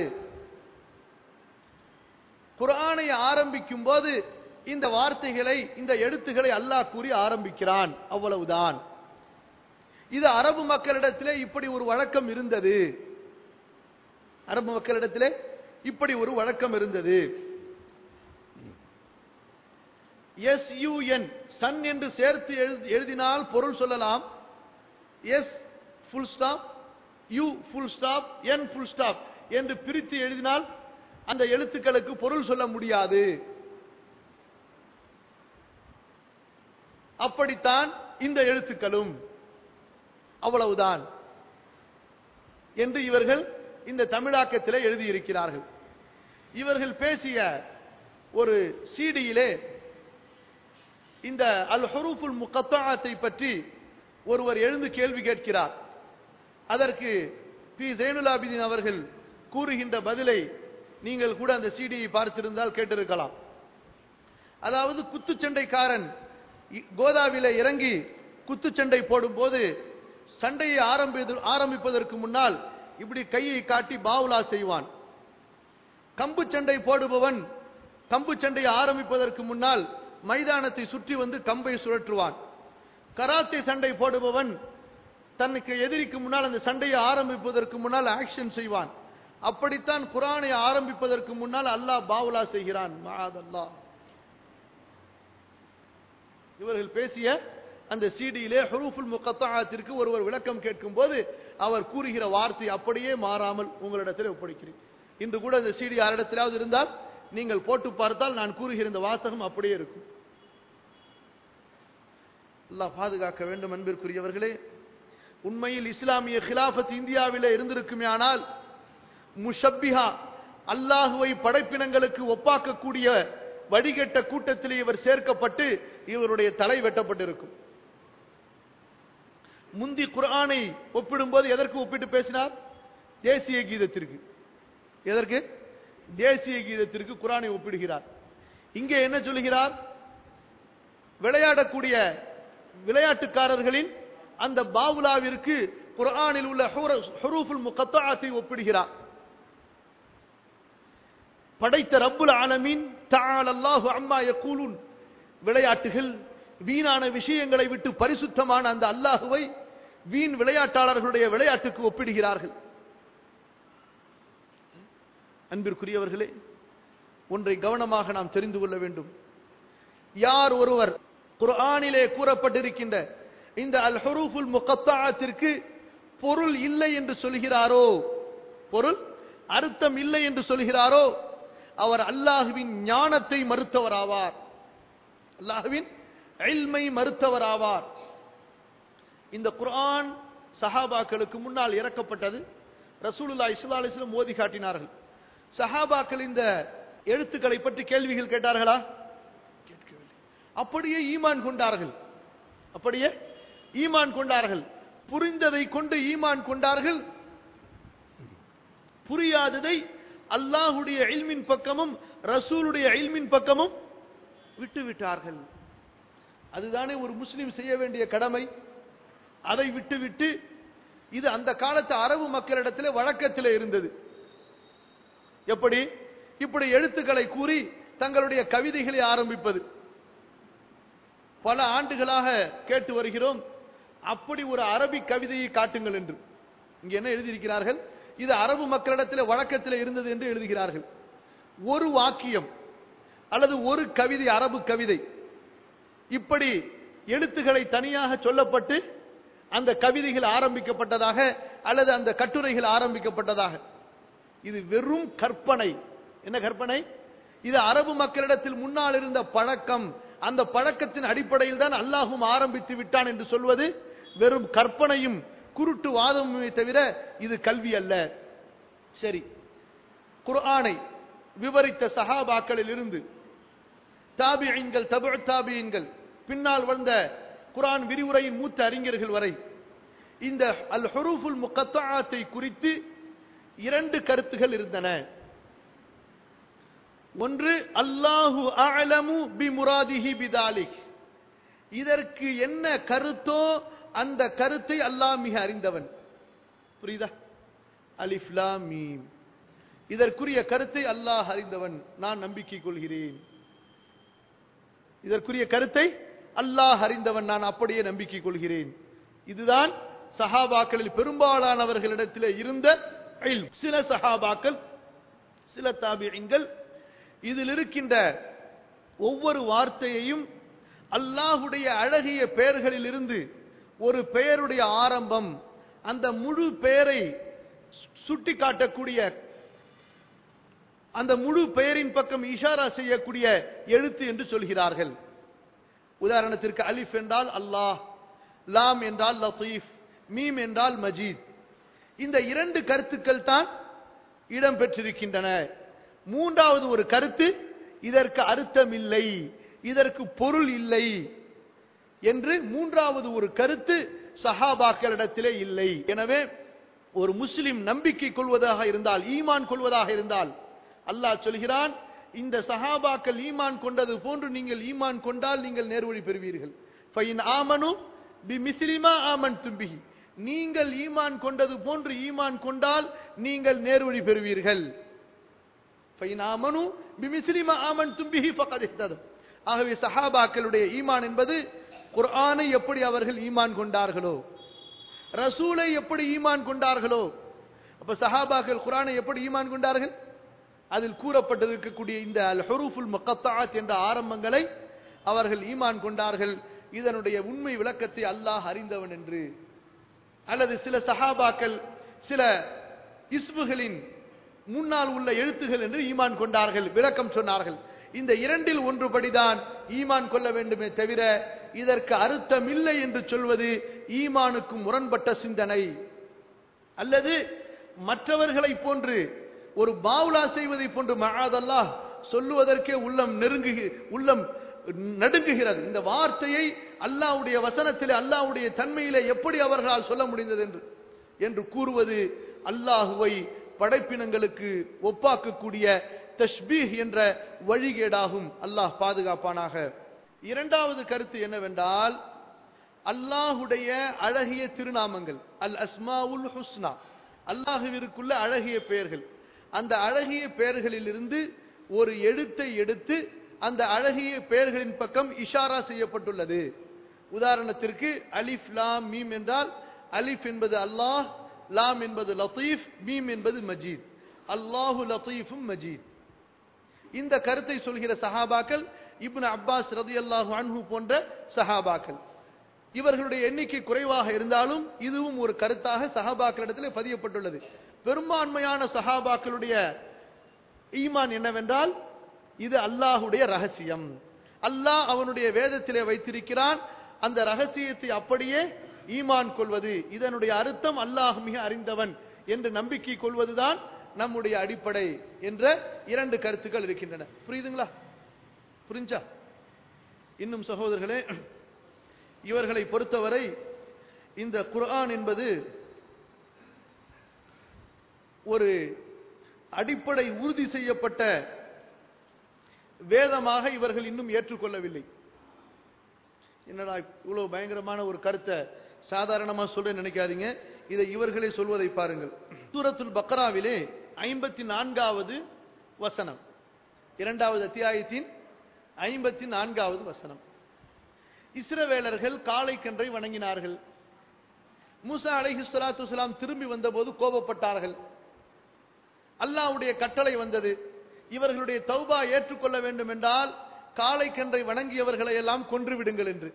[SPEAKER 1] குரானை ஆரம்பிக்கும் போது இந்த வார்த்தைகளை இந்த எழுத்துக்களை அல்லாஹ் கூறி ஆரம்பிக்கிறான் அவ்வளவுதான் இது அரபு மக்களிடத்திலே இப்படி ஒரு வழக்கம் இருந்தது அரபு மக்களிடத்திலே இப்படி ஒரு வழக்கம் இருந்தது எஸ் யூஎன் சன் என்று சேர்த்து எழு- எழுதினால் பொருள் சொல்லலாம் S full stop U full stop N full stop என்று பிரித்து எழுதினால் அந்த எழுத்துக்களுக்கு பொருள் சொல்ல முடியாது அப்படித்தான் இந்த எழுத்துக்களும் அவ்வளவுதான் என்று இவர்கள் இந்த தமிழாக்கத்திலே எழுதியிருக்கிறார்கள் இவர்கள் பேசிய ஒரு சீடியிலே இந்த அல் ஹுரூஃபுல் முகத்தாத்தை பற்றி ஒருவர் எழுந்து கேள்வி கேட்கிறார் அதற்கு பி ஜெயினுலாபிதீன் அவர்கள் கூறுகின்ற பதிலை நீங்கள் கூட அந்த சீடியை பார்த்திருந்தால் கேட்டிருக்கலாம் அதாவது குத்துச்சண்டைக்காரன் இ- கோதாவிலே இறங்கி குத்துச்சண்டை போடும்போது சண்டையை ஆரம்பிது ஆரம்பிப்பதற்கு முன்னால் இப்படி கையை காட்டி பாவுலா செய்வான் கம்பு சண்டை போடுபவன் கம்பு சண்டையை ஆரம்பிப்பதற்கு முன்னால் மைதானத்தை சுற்றி வந்து கம்பை சுழற்றுவான் கராத்தே சண்டை போடுபவன் தனக்கு எதிரிக்கு முன்னால் அந்த சண்டையை ஆரம்பிப்பதற்கு முன்னால் ஆக்ஷன் செய்வான் அப்படித்தான் குரானை ஆரம்பிப்பதற்கு முன்னால் அல்லாஹ் பாவுலா செய்கிறான் மஆதல்லாஹ் இவர்கள் பேசிய அந்த சீடியிலே ஹுரூஃபுல் முகத்தாத்திற்கு ஒருவர் விளக்கம் கேட்கும் போது அவர் கூறுகிற வார்த்தை அப்படியே மாறாமல் உங்களிடத்தில் ஒப்படைக்கிறேன் இன்று கூட இந்த சீடி யாரிடத்திலாவது இருந்தால் நீங்கள் போட்டு பார்த்தால் நான் கூறுகிற இந்த வாசகம் அப்படியே இருக்கும் அல்லாஹ் பாதுகாக்க வேண்டும் அன்பிற்குரியவர்களே உண்மையில் இஸ்லாமிய கிலாஃபத் இந்தியாவிலே இருந்திருக்குமே ஆனால் முஷப்பிஹா அல்லாஹுவை படைப்பினங்களுக்கு ஒப்பாக்கக்கூடிய வடிகட்ட கூட்டத்தில் இவர் சேர்க்கப்பட்டு இவருடைய தலை வெட்டப்பட்டிருக்கும் முந்தி குர்ஆனை ஒப்பிடும்போது எதற்கு ஒப்பிட்டு பேசினார் தேசிய கீதத்திற்கு எதற்கு தேசிய கீதத்திற்கு குர்ஆனை ஒப்பிடுகிறார் இங்கே என்ன சொல்லுகிறார் விளையாடக்கூடிய விளையாட்டுக்காரர்களின் அந்த பாவுலாவிற்கு குர்ஆனில் உள்ள ஹுர- ஹுரூஃபுல் முகத்தாத்தை ஒப்பிடுகிறார் படைத்த ரப்புல் ஆலமீன் தஆல அல்லாஹு அம்மா யகூலுன் விளையாட்டுகள் வீணான விஷயங்களை விட்டு பரிசுத்தமான அந்த அல்லாஹுவை வீண் விளையாட்டாளர்களுடைய விளையாட்டுக்கு ஒப்பிடுகிறார்கள் அன்பிற்குரியவர்களே ஒன்றை கவனமாக நாம் தெரிந்து கொள்ள வேண்டும் யார் ஒருவர் குர்ஆனிலே கூறப்பட்டிருக்கின்ற இந்த அல் ஹுரூஃபுல் முகத்தாத்திற்கு பொருள் இல்லை என்று சொல்கிறாரோ பொருள் அர்த்தம் இல்லை என்று சொல்கிறாரோ அவர் அல்லாஹுவின் ஞானத்தை மறுத்தவராவார் அல்லாஹுவின் இல்மை மறுத்தவராவார் இந்த குர்ஆன் சஹாபாக்களுக்கு முன்னால் இறக்கப்பட்டது ரசூலுல்லாஹி ஸல்லல்லாஹு அலைஹி வஸல்லம் மோதி காட்டினார்கள் சஹாபாக்கள் இந்த எழுத்துக்களை பற்றி கேள்விகள் கேட்டார்களா கேட்கவில்லை அப்படியே ஈமான் கொண்டார்கள் அப்படியே ஈமான் கொண்டார்கள் புரிந்ததை கொண்டு ஈமான் கொண்டார்கள் புரியாததை அல்லாஹுடைய இல்மின் பக்கமும் ரசூலுடைய இல்மின் பக்கமும் விட்டு விட்டார்கள் அதுதானே ஒரு முஸ்லிம் செய்ய வேண்டிய கடமை அதை விட்டுவிட்டு இது அந்த காலத்து அரபு மக்களிடத்திலே வழக்கத்திலே இருந்தது எப்படி இப்படி எழுத்துக்களை கூறி தங்களுடைய கவிதைகளை ஆரம்பிப்பது பல ஆண்டுகளாக கேட்டு வருகிறோம் அப்படி ஒரு அரபி கவிதையை காட்டுங்கள் என்று இங்க என்ன எழுதியிருக்கிறார்கள் இது அரபு மக்களிடத்தில் வழக்கத்தில் இருந்தது என்று எழுதுகிறார்கள் ஒரு வாக்கியம் அல்லது ஒரு கவிதை அரபு கவிதை இப்படி எழுத்துக்களை தனியாக சொல்லப்பட்டு அந்த கவிதைகள் ஆரம்பிக்கப்பட்டதாக அல்லது அந்த கட்டுரைகள் ஆரம்பிக்கப்பட்டதாக இது வெறும் கற்பனை என்ன கற்பனை இது அரபு மக்களிடத்தில் முன்னால் இருந்த பழக்கம் அந்த பழக்கத்தின் அடிப்படையில் தான் அல்லாஹும் ஆரம்பித்து விட்டான் என்று சொல்வது வெறும் கற்பனையும் குருட்டு வாதமுமே தவிர இது கல்வி அல்ல சரி குர்ஆனை விவரித்த சஹாபாக்களில் இருந்து தாபியங்கள் தபு தாபியங்கள் பின்னால் வந்த குர்ஆன் விரிவுரையின் மூத்த அறிஞர்கள் வரை இந்த அல் ஹுரூஃபுல் முகத்தாத்தை குறித்து இரண்டு கருத்துகள் இருந்தன ஒன்று அல்லாஹு அலமு பி முராதிஹி பிதாலிக் இதற்கு என்ன கருத்தோ அந்த கருத்தை அல்லாஹ் மிக அறிந்தவன் புரியுதா அலிஃப்லா மீம் இதற்குரிய கருத்தை அல்லாஹ் அறிந்தவன் நான் நம்பிக்கை கொள்கிறேன் இதற்குரிய கருத்தை அல்லாஹ் அறிந்தவன் நான் அப்படியே நம்பிக்கை கொள்கிறேன் இதுதான் சஹாபாக்களில் பெரும்பாலானவர்களிடத்தில் இருந்த இல்ம். சில சஹாபாக்கள் சில தாபியங்கள் இதில் இருக்கின்ற ஒவ்வொரு வார்த்தையையும் அல்லாஹுடைய அழகிய பெயர்களில் இருந்து ஒரு பெயருடைய ஆரம்பம் அந்த முழு பெயரை சுட்டி காட்டக்கூடிய அந்த முழு பெயரின் பக்கம் இஷாரா செய்யக்கூடிய எழுத்து என்று சொல்கிறார்கள் உதாரணத்திற்கு அலிஃப் என்றால் அல்லாஹ் லாம் என்றால் லத்தீஃப் மீம் என்றால் மஜீத் இந்த இரண்டு கருத்துக்கள் தான் இடம் பெற்றிருக்கின்றன மூன்றாவது ஒரு கருத்து இதற்கு அர்த்தம் இல்லை இதற்கு பொருள் இல்லை என்று மூன்றாவது ஒரு கருத்து சஹாபாக்களிடத்திலே இல்லை எனவே ஒரு முஸ்லிம் நம்பிக்கை கொள்வதாக இருந்தால் ஈமான் கொள்வதாக இருந்தால் அல்லாஹ் சொல்கிறான் இந்த சஹாபாக்கள் ஈமான் கொண்டது போன்று நீங்கள் ஈமான் கொண்டால் நீங்கள் நேர்வழி பெறுவீர்கள் ஃபைன் ஆமனு பி மிஸ்லிமா ஆமன் தும்பிஹி நீங்கள் ஈமான் கொண்டது போன்று ஈமான் கொண்டால் நீங்கள் நேர்வழி பெறுவீர்கள் ஃபைன் ஆமனு பி மிஸ்லிமா ஆமன் தும்பிஹி ஃபகத் இஹ்ததம் ஆகவே சஹாபாக்களுடைய ஈமான் என்பது குர்ஆனை எப்படி அவர்கள் ஈமான் கொண்டார்களோ ரசூலை எப்படி ஈமான் கொண்டார்களோ அப்ப சஹாபாக்கள் குர்ஆனை எப்படி ஈமான் கொண்டார்கள் அதில் கூறப்பட்டிருக்கக்கூடிய இந்த அல் ஹுரூஃபுல் முகத்தாத் என்ற ஆரம்பங்களை அவர்கள் ஈமான் கொண்டார்கள் இதனுடைய உண்மை விளக்கத்தை அல்லாஹ் அறிந்தவன் என்று அல்லது சில சஹாபாக்கள் சில இஸ்புகளின் முன்னால் உள்ள எழுத்துகள் என்று ஈமான் கொண்டார்கள் விளக்கம் சொன்னார்கள் இந்த இரண்டில் ஒன்றுபடிதான் ஈமான் கொள்ள வேண்டுமே தவிர இதற்கு அர்த்தம் இல்லை என்று சொல்வது ஈமானுக்கு முரண்பட்ட சிந்தனை அல்லது மற்றவர்களை போன்று ஒரு பாவுலா செய்வதை போன்று மகாதல்லாஹ் சொல்லுவதற்கே உள்ளம் நெருங்கு உள்ளம் நடுங்குகிறது இந்த வார்த்தையை அல்லாஹ்வுடைய வசனத்திலே அல்லாஹ்வுடைய தன்மையிலே எப்படி அவர்களால் சொல்ல முடிந்தது என்று என்று கூறுவது அல்லாஹுவை படைப்பினங்களுக்கு ஒப்பாக்கக்கூடிய தஷ்பீஹ் என்ற வழிகேடாகும் அல்லாஹ் பாதுகாப்பானாக இரண்டாவது கருத்து என்னவென்றால் அல்லாஹுடைய அழகிய திருநாமங்கள் அல் அஸ்மாவுல் ஹுஸ்னா அல்லாஹுவிற்குள்ள அழகிய பெயர்கள் அந்த அழகிய பெயர்களிலிருந்து ஒரு எழுத்தை எடுத்து அந்த அழகிய பெயர்களின் பக்கம் இஷாரா செய்யப்பட்டுள்ளது உதாரணத்திற்கு அலிஃப் லாம் மீம் என்றால் அலிஃப் என்பது அல்லாஹ் லாம் என்பது லத்தீஃப் மீம் என்பது மஜீத் அல்லாஹு லத்தீஃபும் மஜீத் இந்த கருத்தை சொல்கிற சஹாபாக்கள் இப்னு அப்பாஸ் ரதியல்லாஹு அன்ஹு போன்ற சஹாபாக்கள் இவர்களுடைய எண்ணிக்கை குறைவாக இருந்தாலும் இதுவும் ஒரு கருத்தாக சஹாபாக்களிடத்தில் பதியப்பட்டுள்ளது பெரும்பான்மையான சஹாபாக்களுடைய ஈமான் என்னவென்றால் இது அல்லாஹுடைய ரகசியம் அல்லாஹ் அவனுடைய வேதத்திலே வைத்திருக்கிறான் அந்த ரகசியத்தை அப்படியே ஈமான் கொள்வது இதனுடைய அர்த்தம் அல்லாஹ் மிக அறிந்தவன் என்று நம்பிக்கை கொள்வதுதான் நம்முடைய அடிப்படை என்ற இரண்டு கருத்துக்கள் இருக்கின்றன புரியுதுங்களா புரிஞ்சா இன்னும் சகோதரர்களே இவர்களை பொறுத்தவரை இந்த குர்ஆன் என்பது ஒரு அடிப்படை உறுதி செய்யப்பட்ட வேதமாக இவர்கள் இன்னும் ஏற்றுக்கொள்ளவில்லை என்னடா இவ்வளவு பயங்கரமான ஒரு கருத்தை சாதாரணமா சொல்ல நினைக்காதீங்க இதை இவர்களே சொல்வதை பாருங்கள் சூரத்துல் பக்ராவிலே ஐம்பத்தி நான்காவது வசனம் இரண்டாவது அத்தியாயத்தின் ஐம்பத்தி நான்காவது வசனம் இஸ்ரவேலர்கள் காளை கன்றை வணங்கினார்கள் மூசா அலைஹி ஸலாத்து திரும்பி வந்தபோது கோபப்பட்டார்கள் அல்லாஹ்வுடைய கட்டளை வந்தது இவர்களுடைய தௌபா ஏற்றுக்கொள்ள வேண்டும் என்றால் காளை கன்றை வணங்கியவர்களை எல்லாம் கொன்று விடுங்கள் என்று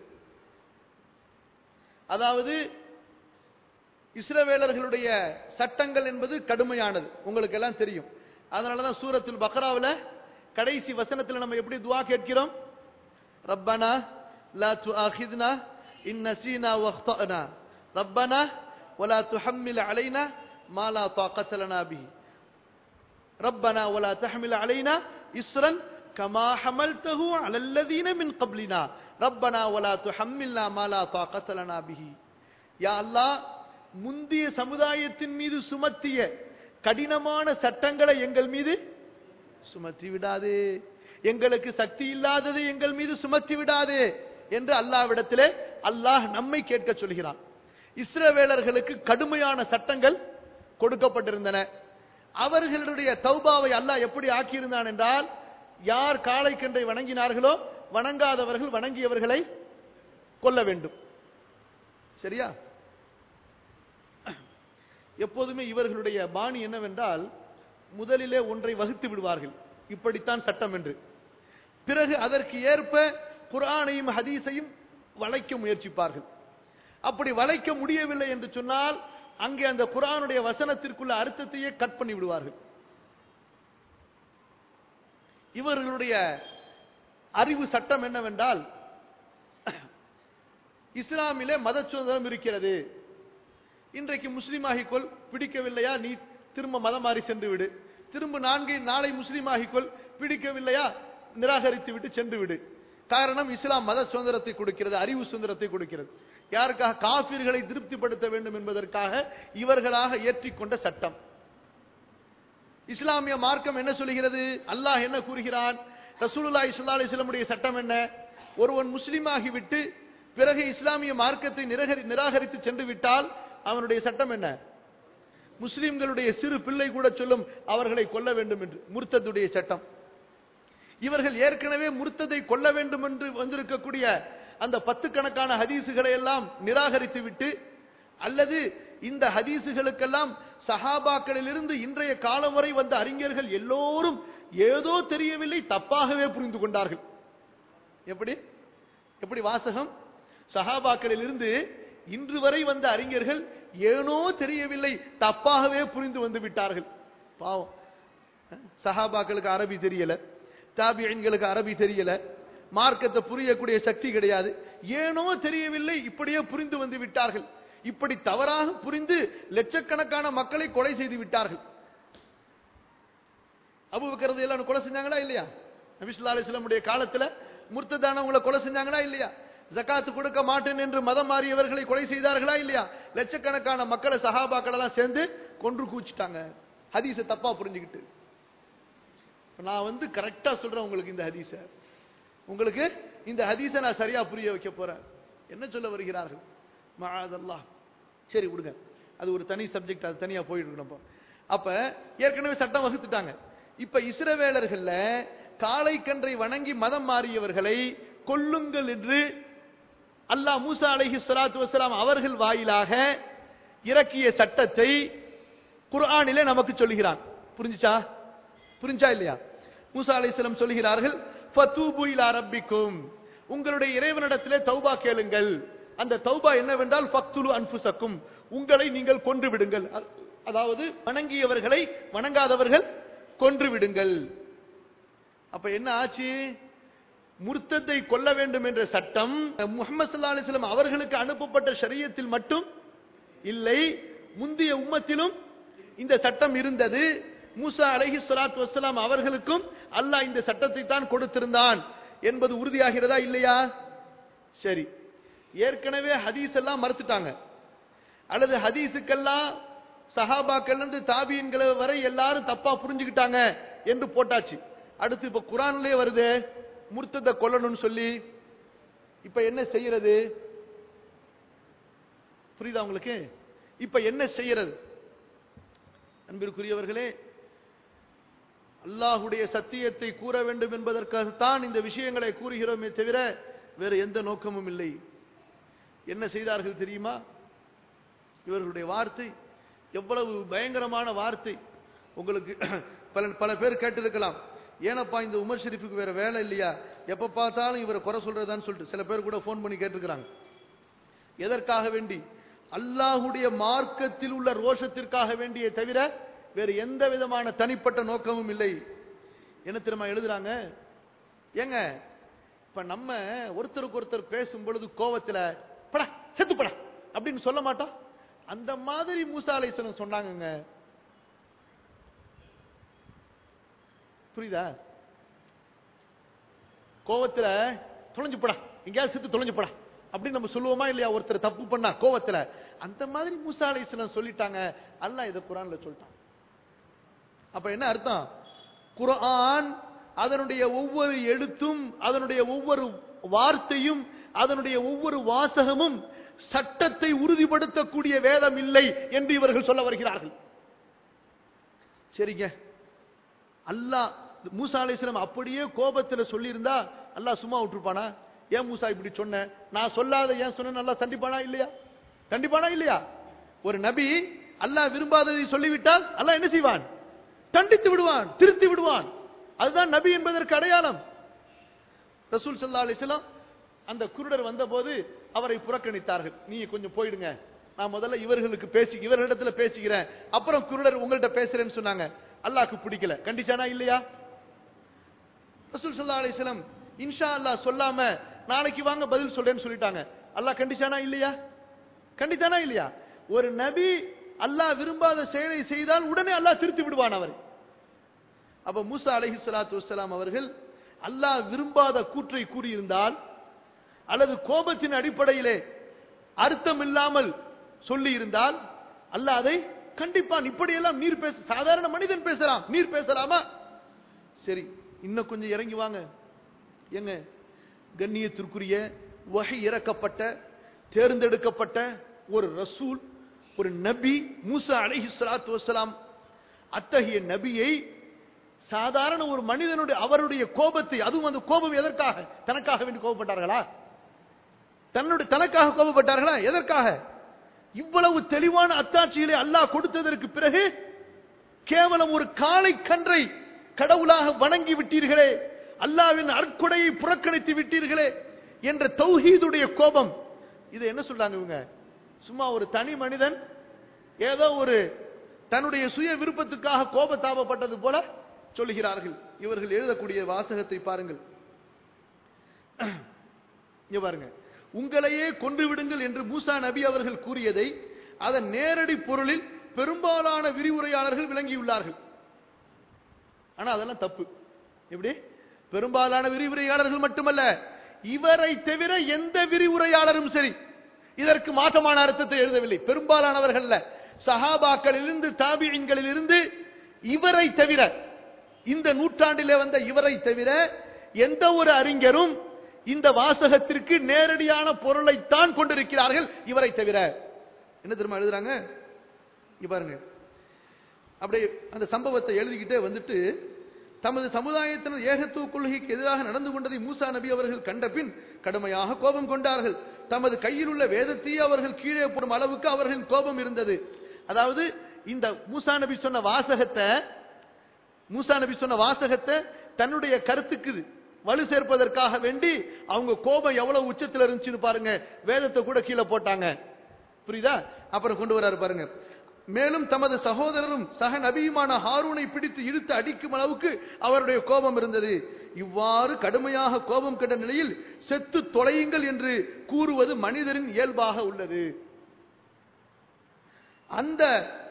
[SPEAKER 1] அதாவது இஸ்ரவேலர்களுடைய சட்டங்கள் என்பது கடுமையானது உங்களுக்கு எல்லாம் தெரியும் அதனாலதான் சூரத்துல் பக்ராவில் கடைசி வசனத்தில் நம்ம எப்படி துவா கேட்கிறோம் ரப்பனா லா துஆஹித்னா இன் நசீனா வக்தனா ரப்பனா ولا تحمل علينا ما لا طاقة لنا به ربنا ولا تحمل علينا إسرا كما حملته على الذين من قبلنا ربنا ولا تحملنا ما لا طاقة لنا به يا الله முந்திய சமுதாயத்தின் மீது சுமத்திய கடினமான சட்டங்களை எங்கள் மீது சுமத்தி விடாதே எங்களுக்கு சக்தி இல்லாதது எங்கள் மீது சுமத்தி விடாதே என்று அல்லாவிடத்திலே அல்லாஹ் நம்மை கேட்க சொல்கிறான் இஸ்ரவேலர்களுக்கு கடுமையான சட்டங்கள் கொடுக்கப்பட்டிருந்தன அவர்களுடைய தௌபாவை அல்லாஹ் எப்படி ஆக்கியிருந்தான் என்றால் யார் காளை கன்றை வணங்கினார்களோ வணங்காதவர்கள் வணங்கியவர்களை கொல்ல வேண்டும் சரியா எப்போதுமே இவர்களுடைய பாணி என்னவென்றால் முதலிலே ஒன்றை வகுத்து விடுவார்கள் இப்படித்தான் சட்டம் என்று பிறகு அதற்கு ஏற்ப குர்ஆனையும் ஹதீஸையும் வளைக்க முயற்சிப்பார்கள் அப்படி வளைக்க முடியவில்லை என்று சொன்னால் அங்கே அந்த குர்ஆனுடைய வசனத்திற்குள்ள அர்த்தத்தையே கட் பண்ணி விடுவார்கள் இவர்களுடைய அறிவு சட்டம் என்னவென்றால் இஸ்லாமிலே மத சுதந்திரம் இருக்கிறது இன்றைக்கு முஸ்லீம் ஆகிக்கொள் பிடிக்கவில்லையா நீ திரும்ப மதம் மாறி சென்று விடு திரும்ப நான்கு நாளை முஸ்லீம் ஆகிக்கொள் பிடிக்கவில்லையா நிராகரித்து விட்டு சென்று விடு காரணம் இஸ்லாம் மத சுதந்திரத்தை கொடுக்கிறது அறிவு சுதந்திரத்தை கொடுக்கிறது யாருக்காக காபிர்களை திருப்திப்படுத்த வேண்டும் என்பதற்காக இவர்களாக ஏற்றிக்கொண்ட சட்டம் இஸ்லாமிய மார்க்கம் என்ன சொல்கிறது அல்லாஹ் என்ன கூறுகிறான் ரசூலுல்லாஹி ஸல்லல்லாஹு அலைஹி வஸல்லமுடைய சட்டம் என்ன ஒருவன் முஸ்லீமாகிவிட்டு பிறகு இஸ்லாமிய மார்க்கத்தை நிராகரி நிராகரித்து சென்று விட்டால் அவனுடைய சட்டம் என்ன முஸ்லிம்களுடைய சிறு பிள்ளை கூட சொல்லும் அவர்களை கொல்ல வேண்டும் என்று முர்த்ததுடைய சட்டம் இவர்கள் ஏற்கனவே முர்த்ததை கொல்ல வேண்டும் என்று வந்திருக்கக்கூடிய அந்த பத்து கணக்கான ஹதீசுகளை எல்லாம் நிராகரித்து விட்டு அல்லது இந்த ஹதீசுகளுக்கெல்லாம் சஹாபாக்களிலிருந்து இன்றைய காலம் வரை வந்த அறிஞர்கள் எல்லோரும் ஏதோ தெரியவில்லை தப்பாகவே புரிந்து கொண்டார்கள் எப்படி எப்படி வாசகம் சஹாபாக்களிலிருந்து இன்று வரை வந்த அறிஞர்கள் ஏனோ தெரியவில்லை தப்பாகவே புரிந்து வந்து விட்டார்கள் பாவம் சஹாபாக்களுக்கு அரபி தெரியல தாபியன்களுக்கு அரபி தெரியல மார்க்கத்தை புரியக்கூடிய சக்தி கிடையாது ஏனோ தெரியவில்லை இப்படியே புரிந்து வந்து விட்டார்கள் இப்படி தவறாக புரிந்து லட்சக்கணக்கான மக்களை கொலை செய்து விட்டார்கள் அபுபக்கரது எல்லாம் கொலை செஞ்சாங்களா இல்லையா நபிசுல்லா அலிஸ்லமுடைய காலத்துல முர்த்ததானவங்களை கொலை செஞ்சாங்களா இல்லையா ஜக்காத்து கொடுக்க மாட்டேன் என்று மதம் மாறியவர்களை கொலை செய்தார்களா இல்லையா லட்சக்கணக்கான மக்களை சஹாபாக்கள் எல்லாம் சேர்ந்து கொன்று கூச்சிட்டாங்க ஹதீஸை தப்பா புரிஞ்சுக்கிட்டு நான் வந்து கரெக்டா சொல்றேன் உங்களுக்கு இந்த ஹதீஸ உங்களுக்கு இந்த ஹதீஸை நான் சரியா புரிய வைக்க போறேன் என்ன சொல்ல வருகிறார்கள் மகாதல்லா சரி விடுங்க அது ஒரு தனி சப்ஜெக்ட் அது தனியா போயிட்டு இருக்கு நம்ம அப்ப ஏற்கனவே சட்டம் வகுத்துட்டாங்க இப்ப இஸ்ரவேலர்கள்ல காளை கன்றை வணங்கி மதம் மாறியவர்களை கொல்லுங்கள் என்று அல்லாஹ் மூசா அலைஹி ஸலாத்து வஸலாம் அவர்கள் வாயிலாக இறக்கிய சட்டத்தை குர்ஆனிலே நமக்கு சொல்லுகிறான் புரிஞ்சுச்சா புரிஞ்சா இல்லையா மூசா அலைஹிஸ்ஸலாம் சொல்லுகிறார்கள் ஃபதூபு இலா ரப்பிக்கும் உங்களுடைய இறைவனிடத்திலே தௌபா கேளுங்கள் அந்த தௌபா என்னவென்றால் ஃபக்துலு அன்ஃபுசக்கும் உங்களை நீங்கள் கொன்று விடுங்கள் அ- அதாவது வணங்கியவர்களை வணங்காதவர்கள் கொன்று விடுங்கள் அப்ப என்ன ஆச்சு முர்த்தத்தை கொல்ல வேண்டும் என்ற சட்டம் முகமது சல்லா அலிஸ்லாம் அவர்களுக்கு அனுப்பப்பட்ட ஷரியத்தில் மட்டும் இல்லை முந்தைய உம்மத்திலும் இந்த சட்டம் இருந்தது மூசா அலைஹி ஸலாத்து வஸ்ஸலாம் அவர்களுக்கும் அல்லாஹ் இந்த சட்டத்தை தான் கொடுத்திருந்தான் என்பது உறுதியாகிறதா இல்லையா சரி ஏற்கனவே ஹதீஸ் எல்லாம் மறுத்துட்டாங்க அல்லது ஹதீஸுக்கெல்லாம் சஹாபாக்கள் இருந்து தாபியன்களை வரை எல்லாரும் தப்பா புரிஞ்சுக்கிட்டாங்க என்று போட்டாச்சு அடுத்து இப்ப குரான்லயே வருது முர்த்தத்தை கொல்லணும்னு சொல்லி இப்ப என்ன செய்யறது புரியுதா உங்களுக்கு இப்ப என்ன செய்யறது அன்பிற்குரியவர்களே அல்லாஹுடைய சத்தியத்தை கூற வேண்டும் என்பதற்காகத்தான் இந்த விஷயங்களை கூறுகிறோமே தவிர வேறு எந்த நோக்கமும் இல்லை என்ன செய்தார்கள் தெரியுமா இவர்களுடைய வார்த்தை எவ்வளவு பயங்கரமான வார்த்தை உங்களுக்கு பல பல பேர் கேட்டிருக்கலாம் ஏனப்பா இந்த உமர் ஷெரீஃபுக்கு வேற வேலை இல்லையா எப்ப பார்த்தாலும் இவரை குறை சொல்றதான்னு சொல்லிட்டு சில பேர் கூட ஃபோன் பண்ணி கேட்டிருக்கிறாங்க எதற்காக வேண்டி அல்லாஹுடைய மார்க்கத்தில் உள்ள ரோஷத்திற்காக வேண்டிய தவிர வேறு எந்த விதமான தனிப்பட்ட நோக்கமும் இல்லை என்ன தெரியுமா எழுதுறாங்க ஏங்க இப்ப நம்ம ஒருத்தருக்கு ஒருத்தர் பேசும் பொழுது கோவத்துல படா செத்து படா அப்படின்னு சொல்ல மாட்டோம் அந்த மாதிரி மூசா அலைஹிஸ்ஸலாம் சொன்னாங்கங்க புரியுதா கோவத்துல தொலைஞ்சு போடா எங்கேயாவது செத்து தொலைஞ்சு போடா அப்படின்னு நம்ம சொல்லுவோமா இல்லையா ஒருத்தர் தப்பு பண்ணா கோவத்துல அந்த மாதிரி மூசா அலைஹிஸ்ஸலாம் சொல்லிட்டாங்க அல்லாஹ் இதை குரான்ல சொல்லிட்டான் அப்ப என்ன அர்த்தம் குர்ஆன் அதனுடைய ஒவ்வொரு எழுத்தும் அதனுடைய ஒவ்வொரு வார்த்தையும் அதனுடைய ஒவ்வொரு வாசகமும் சட்டத்தை உறுதிப்படுத்தக்கூடிய வேதம் இல்லை என்று இவர்கள் சொல்ல வருகிறார்கள் சரிங்க அல்லாஹ் மூசா அலைஹிஸ்ஸலாம் அப்படியே கோபத்துல சொல்லியிருந்தா அல்லாஹ் சும்மா விட்டுருப்பானா ஏன் மூசா இப்படி சொன்ன நான் சொல்லாத ஏன் சொன்ன நல்லா தண்டிப்பானா இல்லையா தண்டிப்பானா இல்லையா ஒரு நபி அல்லாஹ் விரும்பாததை சொல்லிவிட்டால் அல்லாஹ் என்ன செய்வான் தண்டித்து விடுவான் திருத்தி விடுவான் அதுதான் நபி என்பதற்கு அடையாளம் ரசூல் ஸல்லல்லாஹு அலைஹி வஸல்லம் அந்த குருடர் வந்தபோது அவரை புறக்கணித்தார்கள் நீ கொஞ்சம் போயிடுங்க நான் முதல்ல இவர்களுக்கு பேசி இவர்களிடத்துல பேசிக்கிறேன் அப்புறம் குருடர் உங்கள்ட்ட பேசுறேன்னு சொன்னாங்க அல்லாஹ்க்கு பிடிக்கல கண்டிச்சானா இல்லையா ரசூல் ஸல்லல்லாஹு அலைஹி வஸல்லம் இன்ஷா அல்லாஹ் சொல்லாம நாளைக்கு வாங்க பதில் சொல்றேன்னு சொல்லிட்டாங்க அல்லாஹ் கண்டிச்சானா இல்லையா கண்டித்தானா இல்லையா ஒரு நபி அல்லாஹ் விரும்பாத செயலை செய்தால் உடனே அல்லாஹ் திருத்தி விடுவான் அவரை அப்ப மூசா அலைஹி ஸலாத்து வஸ்ஸலாம் அவர்கள் அல்லாஹ் விரும்பாத கூற்றை கூறியிருந்தால் அல்லது கோபத்தின் அடிப்படையிலே அர்த்தம் இல்லாமல் சொல்லி இருந்தால் அல்லாஹ் அதை கண்டிப்பான் இப்படியெல்லாம் நீர் பேச சாதாரண மனிதன் பேசலாம் நீர் பேசலாமா சரி இன்னும் கொஞ்சம் இறங்கி வாங்க எங்க கண்ணியத்திற்குரிய வகை இறக்கப்பட்ட தேர்ந்தெடுக்கப்பட்ட ஒரு ரசூல் ஒரு நபி மூசா அலைஹி ஸலாத்து வஸலாம் அத்தகைய நபியை சாதாரண ஒரு மனிதனுடைய அவருடைய கோபத்தை அதுவும் அந்த கோபம் எதற்காக தனக்காக வேண்டி கோபப்பட்டார்களா தன்னுடைய தனக்காக கோபப்பட்டார்களா எதற்காக இவ்வளவு தெளிவான அத்தாட்சிகளை அல்லாஹ் கொடுத்ததற்கு பிறகு கேவலம் ஒரு காளை கன்றை கடவுளாக வணங்கி விட்டீர்களே அல்லாவின் அற்கொடையை புறக்கணித்து விட்டீர்களே என்ற தௌஹீதுடைய கோபம் இது என்ன சொல்றாங்க இவங்க சும்மா ஒரு தனி மனிதன் ஏதோ ஒரு தன்னுடைய சுய விருப்பத்துக்காக கோபத்தாபப்பட்டது போல சொல்லுகிறார்கள் இவர்கள் எழுதக்கூடிய வாசகத்தை பாருங்கள் இங்க பாருங்க உங்களையே கொன்று விடுங்கள் என்று மூசா நபி அவர்கள் கூறியதை அதன் நேரடி பொருளில் பெரும்பாலான விரிவுரையாளர்கள் விளங்கியுள்ளார்கள் ஆனா அதெல்லாம் தப்பு எப்படி பெரும்பாலான விரிவுரையாளர்கள் மட்டுமல்ல இவரை தவிர எந்த விரிவுரையாளரும் சரி இதற்கு மாற்றமான அர்த்தத்தை எழுதவில்லை பெரும்பாலானவர்கள் சஹாபாக்களிலிருந்து தாபியின்களிலிருந்து இவரை தவிர இந்த நூற்றாண்டிலே வந்த இவரை தவிர எந்த ஒரு அறிஞரும் இந்த வாசகத்திற்கு நேரடியான பொருளைத்தான் கொண்டிருக்கிறார்கள் இவரை தவிர என்ன தெரியுமா எழுதுறாங்க இங்க பாருங்க அப்படியே அந்த சம்பவத்தை எழுதிக்கிட்டே வந்துட்டு தமது சமுதாயத்தினர் ஏகத்துவ கொள்கைக்கு எதிராக நடந்து கொண்டதை மூசா நபி அவர்கள் கண்ட பின் கடுமையாக கோபம் கொண்டார்கள் தமது கையில் உள்ள வேதத்தையே அவர்கள் கீழே போடும் அளவுக்கு அவர்களின் கோபம் இருந்தது அதாவது இந்த மூசா நபி சொன்ன வாசகத்தை மூசா நபி சொன்ன வாசகத்தை தன்னுடைய கருத்துக்கு வலு சேர்ப்பதற்காக வேண்டி அவங்க கோபம் எவ்வளவு உச்சத்துல இருந்துச்சுன்னு பாருங்க வேதத்தை கூட கீழே போட்டாங்க புரியுதா அப்புறம் கொண்டு வராரு பாருங்க மேலும் தமது சகோதரரும் சக நபியுமான ஹாரூனை பிடித்து இழுத்து அடிக்கும் அளவுக்கு அவருடைய கோபம் இருந்தது இவ்வாறு கடுமையாக கோபம் கண்ட நிலையில் செத்து தொலையுங்கள் என்று கூறுவது மனிதரின் இயல்பாக உள்ளது அந்த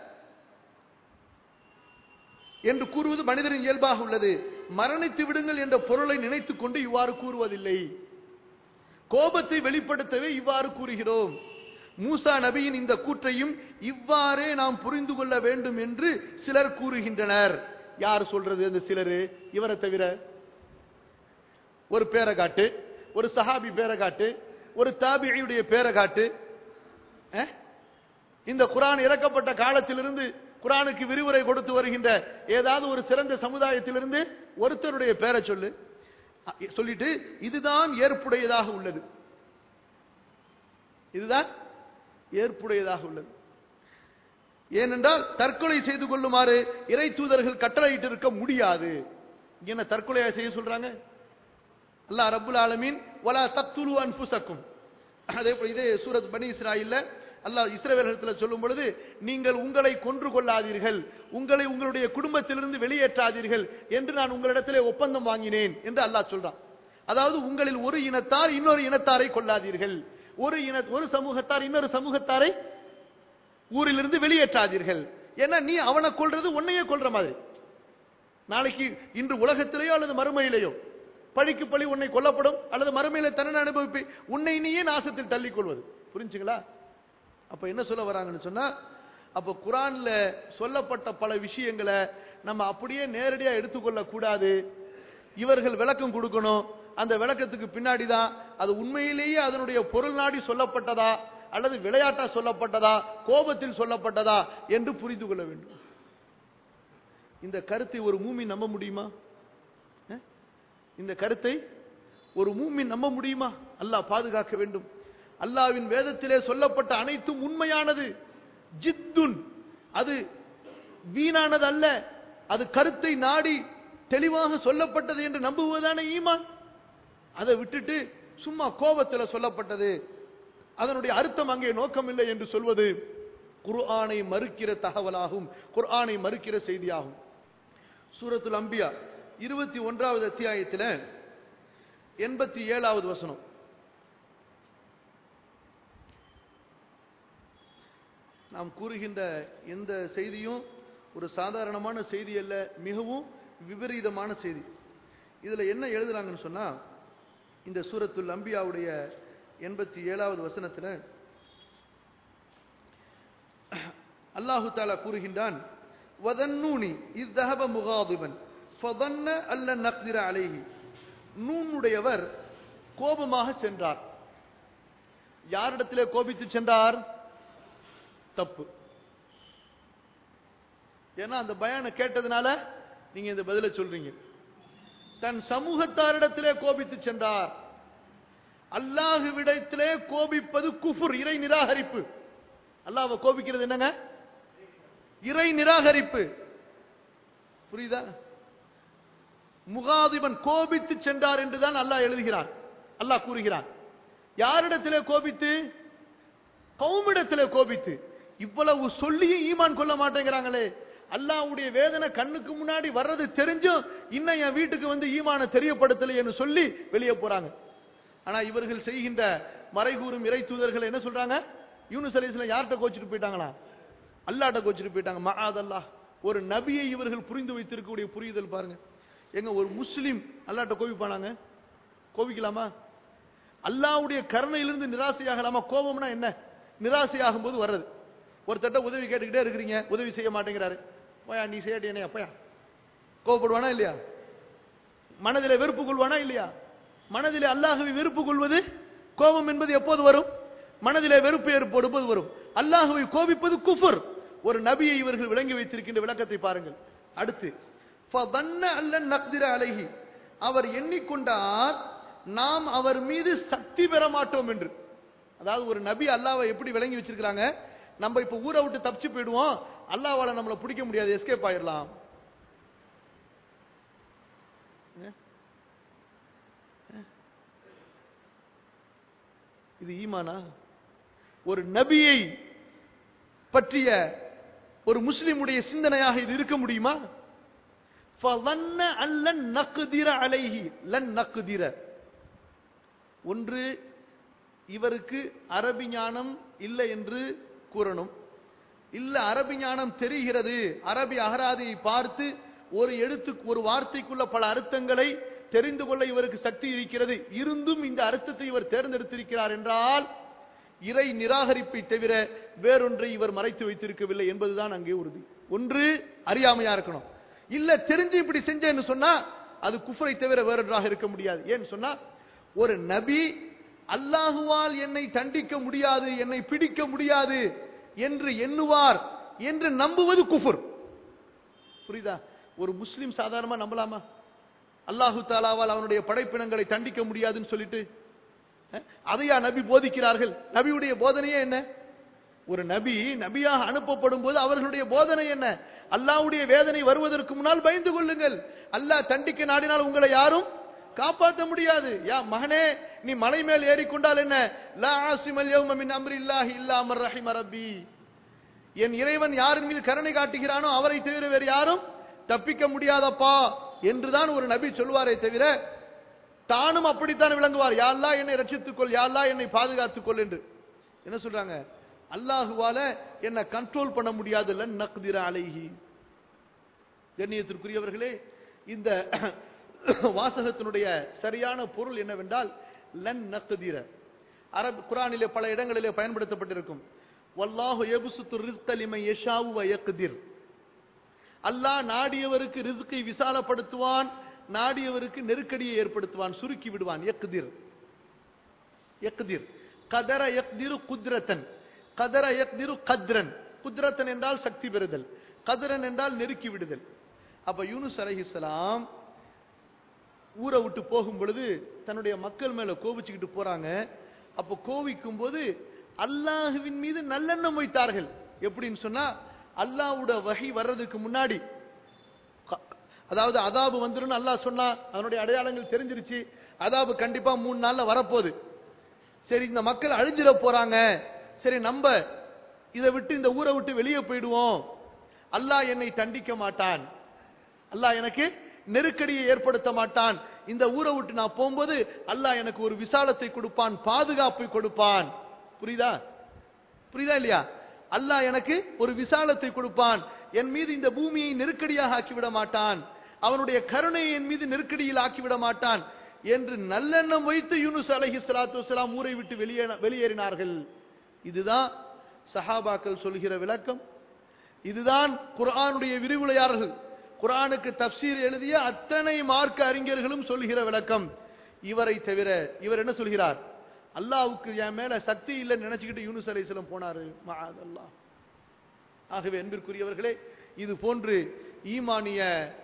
[SPEAKER 1] என்று கூறுவது மனிதரின் இயல்பாக உள்ளது மரணித்து விடுங்கள் என்ற பொருளை நினைத்துக் கொண்டு இவ்வாறு கூறுவதில்லை கோபத்தை வெளிப்படுத்தவே இவ்வாறு கூறுகிறோம் மூசா நபியின் இந்த கூற்றையும் இவ்வாறே நாம் புரிந்து கொள்ள வேண்டும் என்று சிலர் கூறுகின்றனர் யார் சொல்றது அந்த சிலரு இவரை தவிர ஒரு பேரை காட்டு ஒரு சஹாபி பேரை காட்டு ஒரு தாபியுடைய பேரை காட்டு அஹ்? இந்த குரான் இறக்கப்பட்ட காலத்திலிருந்து குரானுக்கு விரிவுரை கொடுத்து வருகின்ற ஏதாவது ஒரு சிறந்த சமுதாயத்திலிருந்து ஒருத்தருடைய பேரை சொல்லு அ, சொல்லிட்டு இதுதான் ஏற்புடையதாக உள்ளது இதுதான் ஏற்புடையதாக உள்ளது ஏனென்றால் தற்கொலை செய்து கொள்ளுமாறு இறை தூதர்கள் கட்டளையிட்டிருக்க முடியாது இங்க என்ன தற்கொலையா செய்ய சொல்றாங்க அல்லாஹ் ரப்புல் ஆலமீன் வலா தக்துலு அன்ஃபுசக்கும் அதே போல இதே சூரத் பனி இஸ்ராயில்ல அல்லாஹ் இஸ்ரவேலத்துல சொல்லும் பொழுது நீங்கள் உங்களை கொன்று கொள்ளாதீர்கள் உங்களை உங்களுடைய குடும்பத்திலிருந்து வெளியேற்றாதீர்கள் என்று நான் உங்களிடத்திலே ஒப்பந்தம் வாங்கினேன் என்று அல்லாஹ் சொல்றான் அதாவது உங்களில் ஒரு இனத்தார் இன்னொரு இனத்தாரை கொள்ளாதீர்கள் ஒரு இன ஒரு சமூகத்தார் இன்னொரு சமூகத்தாரை ஊரிலிருந்து வெளியேற்றாதீர்கள் ஏன்னா நீ அவனை கொல்றது உன்னையே கொல்ற மாதிரி நாளைக்கு இன்று உலகத்திலேயோ அல்லது மறுமையிலேயோ பழிக்கு பழி உன்னை கொல்லப்படும் அல்லது மறுமையில தண்டனை அனுபவிப்பை உன்னை நீயே நாசத்தில் தள்ளிக் கொள்வது புரிஞ்சுங்களா அப்ப என்ன சொல்ல வராங்கன்னு சொன்னா அப்ப குரான்ல சொல்லப்பட்ட பல விஷயங்களை நம்ம அப்படியே நேரடியா எடுத்துக்கொள்ள கூடாது இவர்கள் விளக்கம் கொடுக்கணும் அந்த விளக்கத்துக்கு பின்னாடி தான் அது உண்மையிலேயே அதனுடைய பொருள் நாடி சொல்லப்பட்டதா அல்லது விளையாட்டா சொல்லப்பட்டதா கோபத்தில் சொல்லப்பட்டதா என்று புரிந்து கொள்ள வேண்டும் இந்த கருத்தை ஒரு மூமி நம்ப முடியுமா அஹ்? இந்த கருத்தை ஒரு மூமி நம்ப முடியுமா அல்லாஹ் பாதுகாக்க வேண்டும் அல்லாவின் வேதத்திலே சொல்லப்பட்ட அனைத்தும் உண்மையானது ஜித்துன் அது வீணானது அல்ல அது கருத்தை நாடி தெளிவாக சொல்லப்பட்டது என்று நம்புவதான ஈமான் அதை விட்டுட்டு சும்மா கோபத்துல சொல்லப்பட்டது அதனுடைய அர்த்தம் அங்கே நோக்கம் இல்லை என்று சொல்வது குர்ஆனை மறுக்கிற தகவலாகும் குர்ஆனை மறுக்கிற செய்தியாகும் சூரத்துல் அம்பியா இருபத்தி ஒன்றாவது அத்தியாயத்தில் எண்பத்தி ஏழாவது வசனம் நாம் கூறுகின்ற எந்த செய்தியும் ஒரு சாதாரணமான செய்தி அல்ல மிகவும் விபரீதமான செய்தி இதுல என்ன எழுதுறாங்கன்னு சொன்னா இந்த சூரத்துல் அம்பியாவுடைய எண்பத்தி ஏழாவது வசனத்துல அல்லாஹு தாலா கூறுகின்றான் வதன்னூனி இத்தஹப முகாதிபன் ஃபதன்ன அல்ல நக்திர அலைஹி நூனுடையவர் கோபமாக சென்றார் யாரிடத்திலே கோபித்து சென்றார் தப்பு ஏன்னா அந்த பயானை கேட்டதுனால நீங்க இந்த பதில சொல்றீங்க தன் சமூகத்தாரிடத்திலே கோபித்து சென்றார் அல்லாஹுவிடத்திலே கோபிப்பது குஃபுர் இறை நிராகரிப்பு அல்லாஹ்வை கோபிக்கிறது என்னங்க இறை நிராகரிப்பு புரியுதா முகாதிபன் கோபித்து சென்றார் என்றுதான் அல்லாஹ் எழுதுகிறான் அல்லாஹ் கூறுகிறான் யாரிடத்திலே கோபித்து கௌமிடத்திலே கோபித்து இவ்வளவு சொல்லியும் ஈமான் கொள்ள மாட்டேங்கிறாங்களே அல்லாஹ்வுடைய வேதனை கண்ணுக்கு முன்னாடி வர்றது தெரிஞ்சும் இன்னும் என் வீட்டுக்கு வந்து ஈமான தெரியப்படுத்தலைன்னு சொல்லி வெளியே போறாங்க ஆனா இவர்கள் செய்கின்ற மறைகூறும் இறை தூதர்கள் என்ன சொல்றாங்க யூனுஸ் அலிஸ்லாம் யார்கிட்ட கோச்சிட்டு போயிட்டாங்களா அல்லாட்ட கோச்சிட்டு போயிட்டாங்க மகாதல்லா ஒரு நபியை இவர்கள் புரிந்து வைத்திருக்கக்கூடிய புரியுதல் பாருங்க எங்க ஒரு முஸ்லிம் அல்லாட்ட கோபிப்பானாங்க கோபிக்கலாமா அல்லாவுடைய கருணையிலிருந்து நிராசையாகலாமா கோபம்னா என்ன நிராசையாகும் போது வர்றது ஒருத்தட்ட உதவி கேட்டுக்கிட்டே இருக்கிறீங்க உதவி செய்ய மாட்டேங்கிறாரு போயா நீ செய்யாட்டி என்ன அப்பயா கோபப்படுவானா இல்லையா மனதிலே வெறுப்பு கொள்வானா இல்லையா மனதிலே அல்லாஹுவை வெறுப்பு கொள்வது கோபம் என்பது எப்போது வரும் மனதிலே வெறுப்பு ஏற்படும்போது வரும் அல்லாஹுவை கோபிப்பது குஃபர் ஒரு நபியை இவர்கள் விளங்கி வைத்திருக்கின்ற விளக்கத்தை பாருங்கள் அடுத்து ஃபதன்ன அல்ல நக்திர அலைஹி அவர் எண்ணிக்கொண்டார் நாம் அவர் மீது சக்தி பெற மாட்டோம் என்று அதாவது ஒரு நபி அல்லாவை எப்படி விளங்கி வச்சிருக்காங்க நம்ம இப்ப ஊரை விட்டு தப்பிச்சு போயிடுவோம் அல்லாவால நம்மளை பிடிக்க முடியாது எஸ்கேப் ஆயிடலாம் இது ஈமானா ஒரு நபியை பற்றிய ஒரு முஸ்லிமுடைய சிந்தனையாக இது இருக்க முடியுமா فظن أن لن نقدر عليه لن نقدر ஒன்று இவருக்கு அரபி ஞானம் இல்லை என்று கூறணும் இல்ல அரபி ஞானம் தெரிகிறது அரபி அகராதியை பார்த்து ஒரு எழுத்துக்கு ஒரு வார்த்தைக்குள்ள பல அர்த்தங்களை தெரிந்து கொள்ள இவருக்கு சக்தி இருக்கிறது இருந்தும் இந்த அர்த்தத்தை இவர் தேர்ந்தெடுத்திருக்கிறார் என்றால் இறை நிராகரிப்பை தவிர வேறொன்றை இவர் மறைத்து வைத்திருக்கவில்லை என்பதுதான் அங்கே உறுதி ஒன்று அறியாமையா இருக்கணும் இல்ல தெரிஞ்சு இப்படி செஞ்சேன்னு சொன்னா அது குஃபரை தவிர வேறொன்றாக இருக்க முடியாது ஏன்னு சொன்னா ஒரு நபி அல்லாஹுவால் என்னை தண்டிக்க முடியாது என்னை பிடிக்க முடியாது என்று எண்ணுவார் என்று நம்புவது குஃபர் புரியுதா ஒரு முஸ்லிம் சாதாரணமா நம்பலாமா அல்லாஹு தாலாவால் அவனுடைய படைப்பினங்களை தண்டிக்க முடியாதுன்னு சொல்லிட்டு அஹ், அதையா நபி போதிக்கிறார்கள் நபியுடைய போதனையே என்ன ஒரு நபி நபியாக அனுப்பப்படும் போது அவர்களுடைய போதனை என்ன அல்லாஹ்வுடைய வேதனை வருவதற்கு முன்னால் பயந்து கொள்ளுங்கள் அல்லாஹ் தண்டிக்க நாடினால் உங்களை யாரும் காப்பாற்ற முடியாது யா மகனே நீ மலை மேல் ஏறிக்கொண்டால் என்ன லா ஆசிமல் யௌம மின் அம்ரில்லாஹி இல்லா அமர் ரஹிம ரப்பி என் இறைவன் யாரின் மீது கருணை காட்டுகிறானோ அவரை தவிர வேறு யாரும் தப்பிக்க முடியாதப்பா என்றுதான் ஒரு நபி சொல்வாரே தவிர தானும் அப்படித்தான் விளங்குவார் யாழ்லா என்னை ரட்சித்துக்கொள் யாழ்லா என்னை பாதுகாத்துக்கொள் என்று என்ன சொல்றாங்க அல்லாஹுவால என்ன கண்ட்ரோல் பண்ண முடியாது லன் நக்திர அலைஹி கண்ணியத்திற்குரியவர்களே இந்த வாசகத்தினுடைய சரியான பொருள் என்னவென்றால் லன் நக்திர அரபு குரானிலே பல இடங்களிலே பயன்படுத்தப்பட்டிருக்கும் வல்லாஹு எபுசுத்து ரிஸ்க லிமை யஷாவு வ யக்திர் அல்லாஹ் நாடியவருக்கு ரிஸ்கை விசாலப்படுத்துவான் நாடியவருக்கு நெருக்கடியை ஏற்படுத்துவான் சுருக்கி விடுவான் யக்திர் யக்திர் கதர யக்திரு குத்ரத்தன் கதர யக்திரு கத்ரன் குத்ரத்தன் என்றால் சக்தி பெறுதல் கதிரன் என்றால் நெருக்கி விடுதல் அப்ப யூனுஸ் அலைஹிஸ்ஸலாம் ஊரை விட்டு போகும் பொழுது தன்னுடைய மக்கள் மேல கோபிச்சுக்கிட்டு போறாங்க அப்ப கோவிக்கும் போது அல்லாஹுவின் மீது நல்லெண்ணம் வைத்தார்கள் எப்படின்னு சொன்னா அல்லாஹ்வோட வகை வர்றதுக்கு முன்னாடி க- அதாவது அதாபு வந்துரும் அல்லாஹ் சொன்னா அதனுடைய அடையாளங்கள் தெரிஞ்சிருச்சு அதாபு கண்டிப்பா மூணு நாள்ல வரப்போகுது சரி இந்த மக்கள் அழிஞ்சிட போறாங்க சரி நம்ம இதை விட்டு இந்த ஊரை விட்டு வெளியே போயிடுவோம் அல்லாஹ் என்னை தண்டிக்க மாட்டான் அல்லாஹ் எனக்கு நெருக்கடியை ஏற்படுத்த மாட்டான் இந்த ஊரை விட்டு நான் போகும்போது அல்லாஹ் எனக்கு ஒரு விசாலத்தை கொடுப்பான் பாதுகாப்பை கொடுப்பான் புரியுதா புரியுதா இல்லையா அல்லாஹ் எனக்கு ஒரு விசாலத்தை கொடுப்பான் என் மீது இந்த பூமியை நெருக்கடியாக ஆக்கிவிட மாட்டான் அவனுடைய கருணையை என் மீது நெருக்கடியில் ஆக்கிவிட மாட்டான் என்று நல்லெண்ணம் வைத்து யூனுஸ் அலைஹி ஸலாத்து வஸலாம் ஊரை விட்டு வெளியே வெளியேறினார்கள் இதுதான் சஹாபாக்கள் சொல்கிற விளக்கம் இதுதான் குர்ஆனுடைய விரிவுரையாளர்கள் குர்ஆனுக்கு தப்சீர் எழுதிய அத்தனை மார்க்க அறிஞர்களும் சொல்கிற விளக்கம் இவரை தவிர இவர் என்ன சொல்கிறார் அல்லாஹ்வுக்கு என் மேல சக்தி இல்லைன்னு நினைச்சுக்கிட்டு யூனுஸ் அலைஹிஸ்ஸலாம் போனாரு மஆதல்லாஹ் ஆகவே அன்பிற்குரியவர்களே இது போன்று ஈமானிய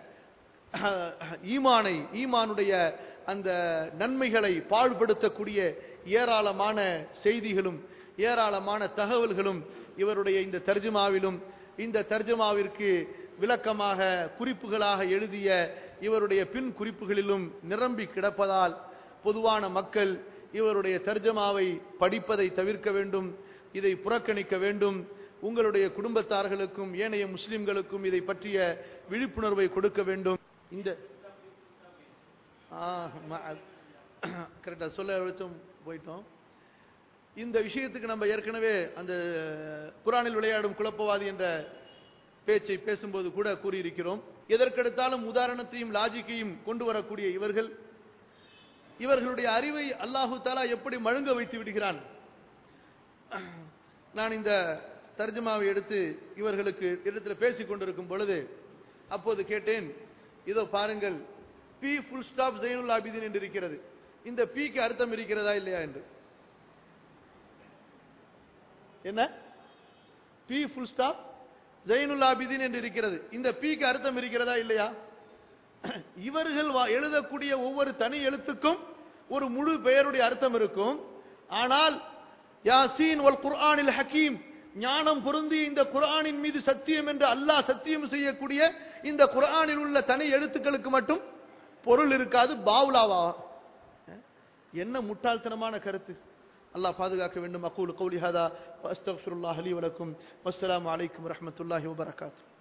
[SPEAKER 1] ஈமானை ஈமானுடைய அந்த நன்மைகளை பாழ்படுத்தக்கூடிய ஏராளமான செய்திகளும் ஏராளமான தகவல்களும் இவருடைய இந்த தர்ஜுமாவிலும் இந்த தர்ஜுமாவிற்கு விளக்கமாக குறிப்புகளாக எழுதிய இவருடைய பின் குறிப்புகளிலும் நிரம்பி கிடப்பதால் பொதுவான மக்கள் இவருடைய தர்ஜமாவை படிப்பதை தவிர்க்க வேண்டும் இதை புறக்கணிக்க வேண்டும் உங்களுடைய குடும்பத்தார்களுக்கும் ஏனைய முஸ்லிம்களுக்கும் இதை பற்றிய விழிப்புணர்வை கொடுக்க வேண்டும் இந்த கரெக்டா சொல்ல வச்சும் போயிட்டோம் இந்த விஷயத்துக்கு நம்ம ஏற்கனவே அந்த குரானில் விளையாடும் குழப்பவாதி என்ற பேச்சை பேசும்போது கூட கூறியிருக்கிறோம் எதற்கெடுத்தாலும் உதாரணத்தையும் லாஜிக்கையும் கொண்டு வரக்கூடிய இவர்கள் இவர்களுடைய அறிவை அல்லாஹு தாலா எப்படி மழுங்க வைத்து விடுகிறான் நான் இந்த தர்ஜமாவை எடுத்து இவர்களுக்கு இடத்துல பேசிக் கொண்டிருக்கும் பொழுது அப்போது கேட்டேன் இதோ பாருங்கள் P full stop Zainul Abideen என்று இருக்கிறது இந்த பிக்கு அர்த்தம் இருக்கிறதா இல்லையா என்று என்ன P full stop Zainul Abideen என்று இருக்கிறது இந்த பிக்கு அர்த்தம் இருக்கிறதா இல்லையா இவர்கள் வா- எழுதக்கூடிய ஒவ்வொரு தனி எழுத்துக்கும் ஒரு முழு பெயருடைய அர்த்தம் இருக்கும் ஆனால் யாசீன் வல் குர்ஆனில் ஹக்கீம் ஞானம் பொருந்திய இந்த குர்ஆனின் மீது சத்தியம் என்று அல்லாஹ் சத்தியம் செய்யக்கூடிய இந்த குர்ஆனில் உள்ள தனி எழுத்துக்களுக்கு மட்டும் பொருள் இருக்காது பாவுலாவா என்ன முட்டாள்தனமான கருத்து அல்லாஹ் பாதுகாக்க வேண்டும் அக்கூல் கௌலி ஹதா அஸ்தக்ஃபிருல்லாஹ் லி வலக்கும் வஸ்ஸலாமு அலைக்கும் வரஹ்மத்துல்லாஹி வபரகாத்துஹு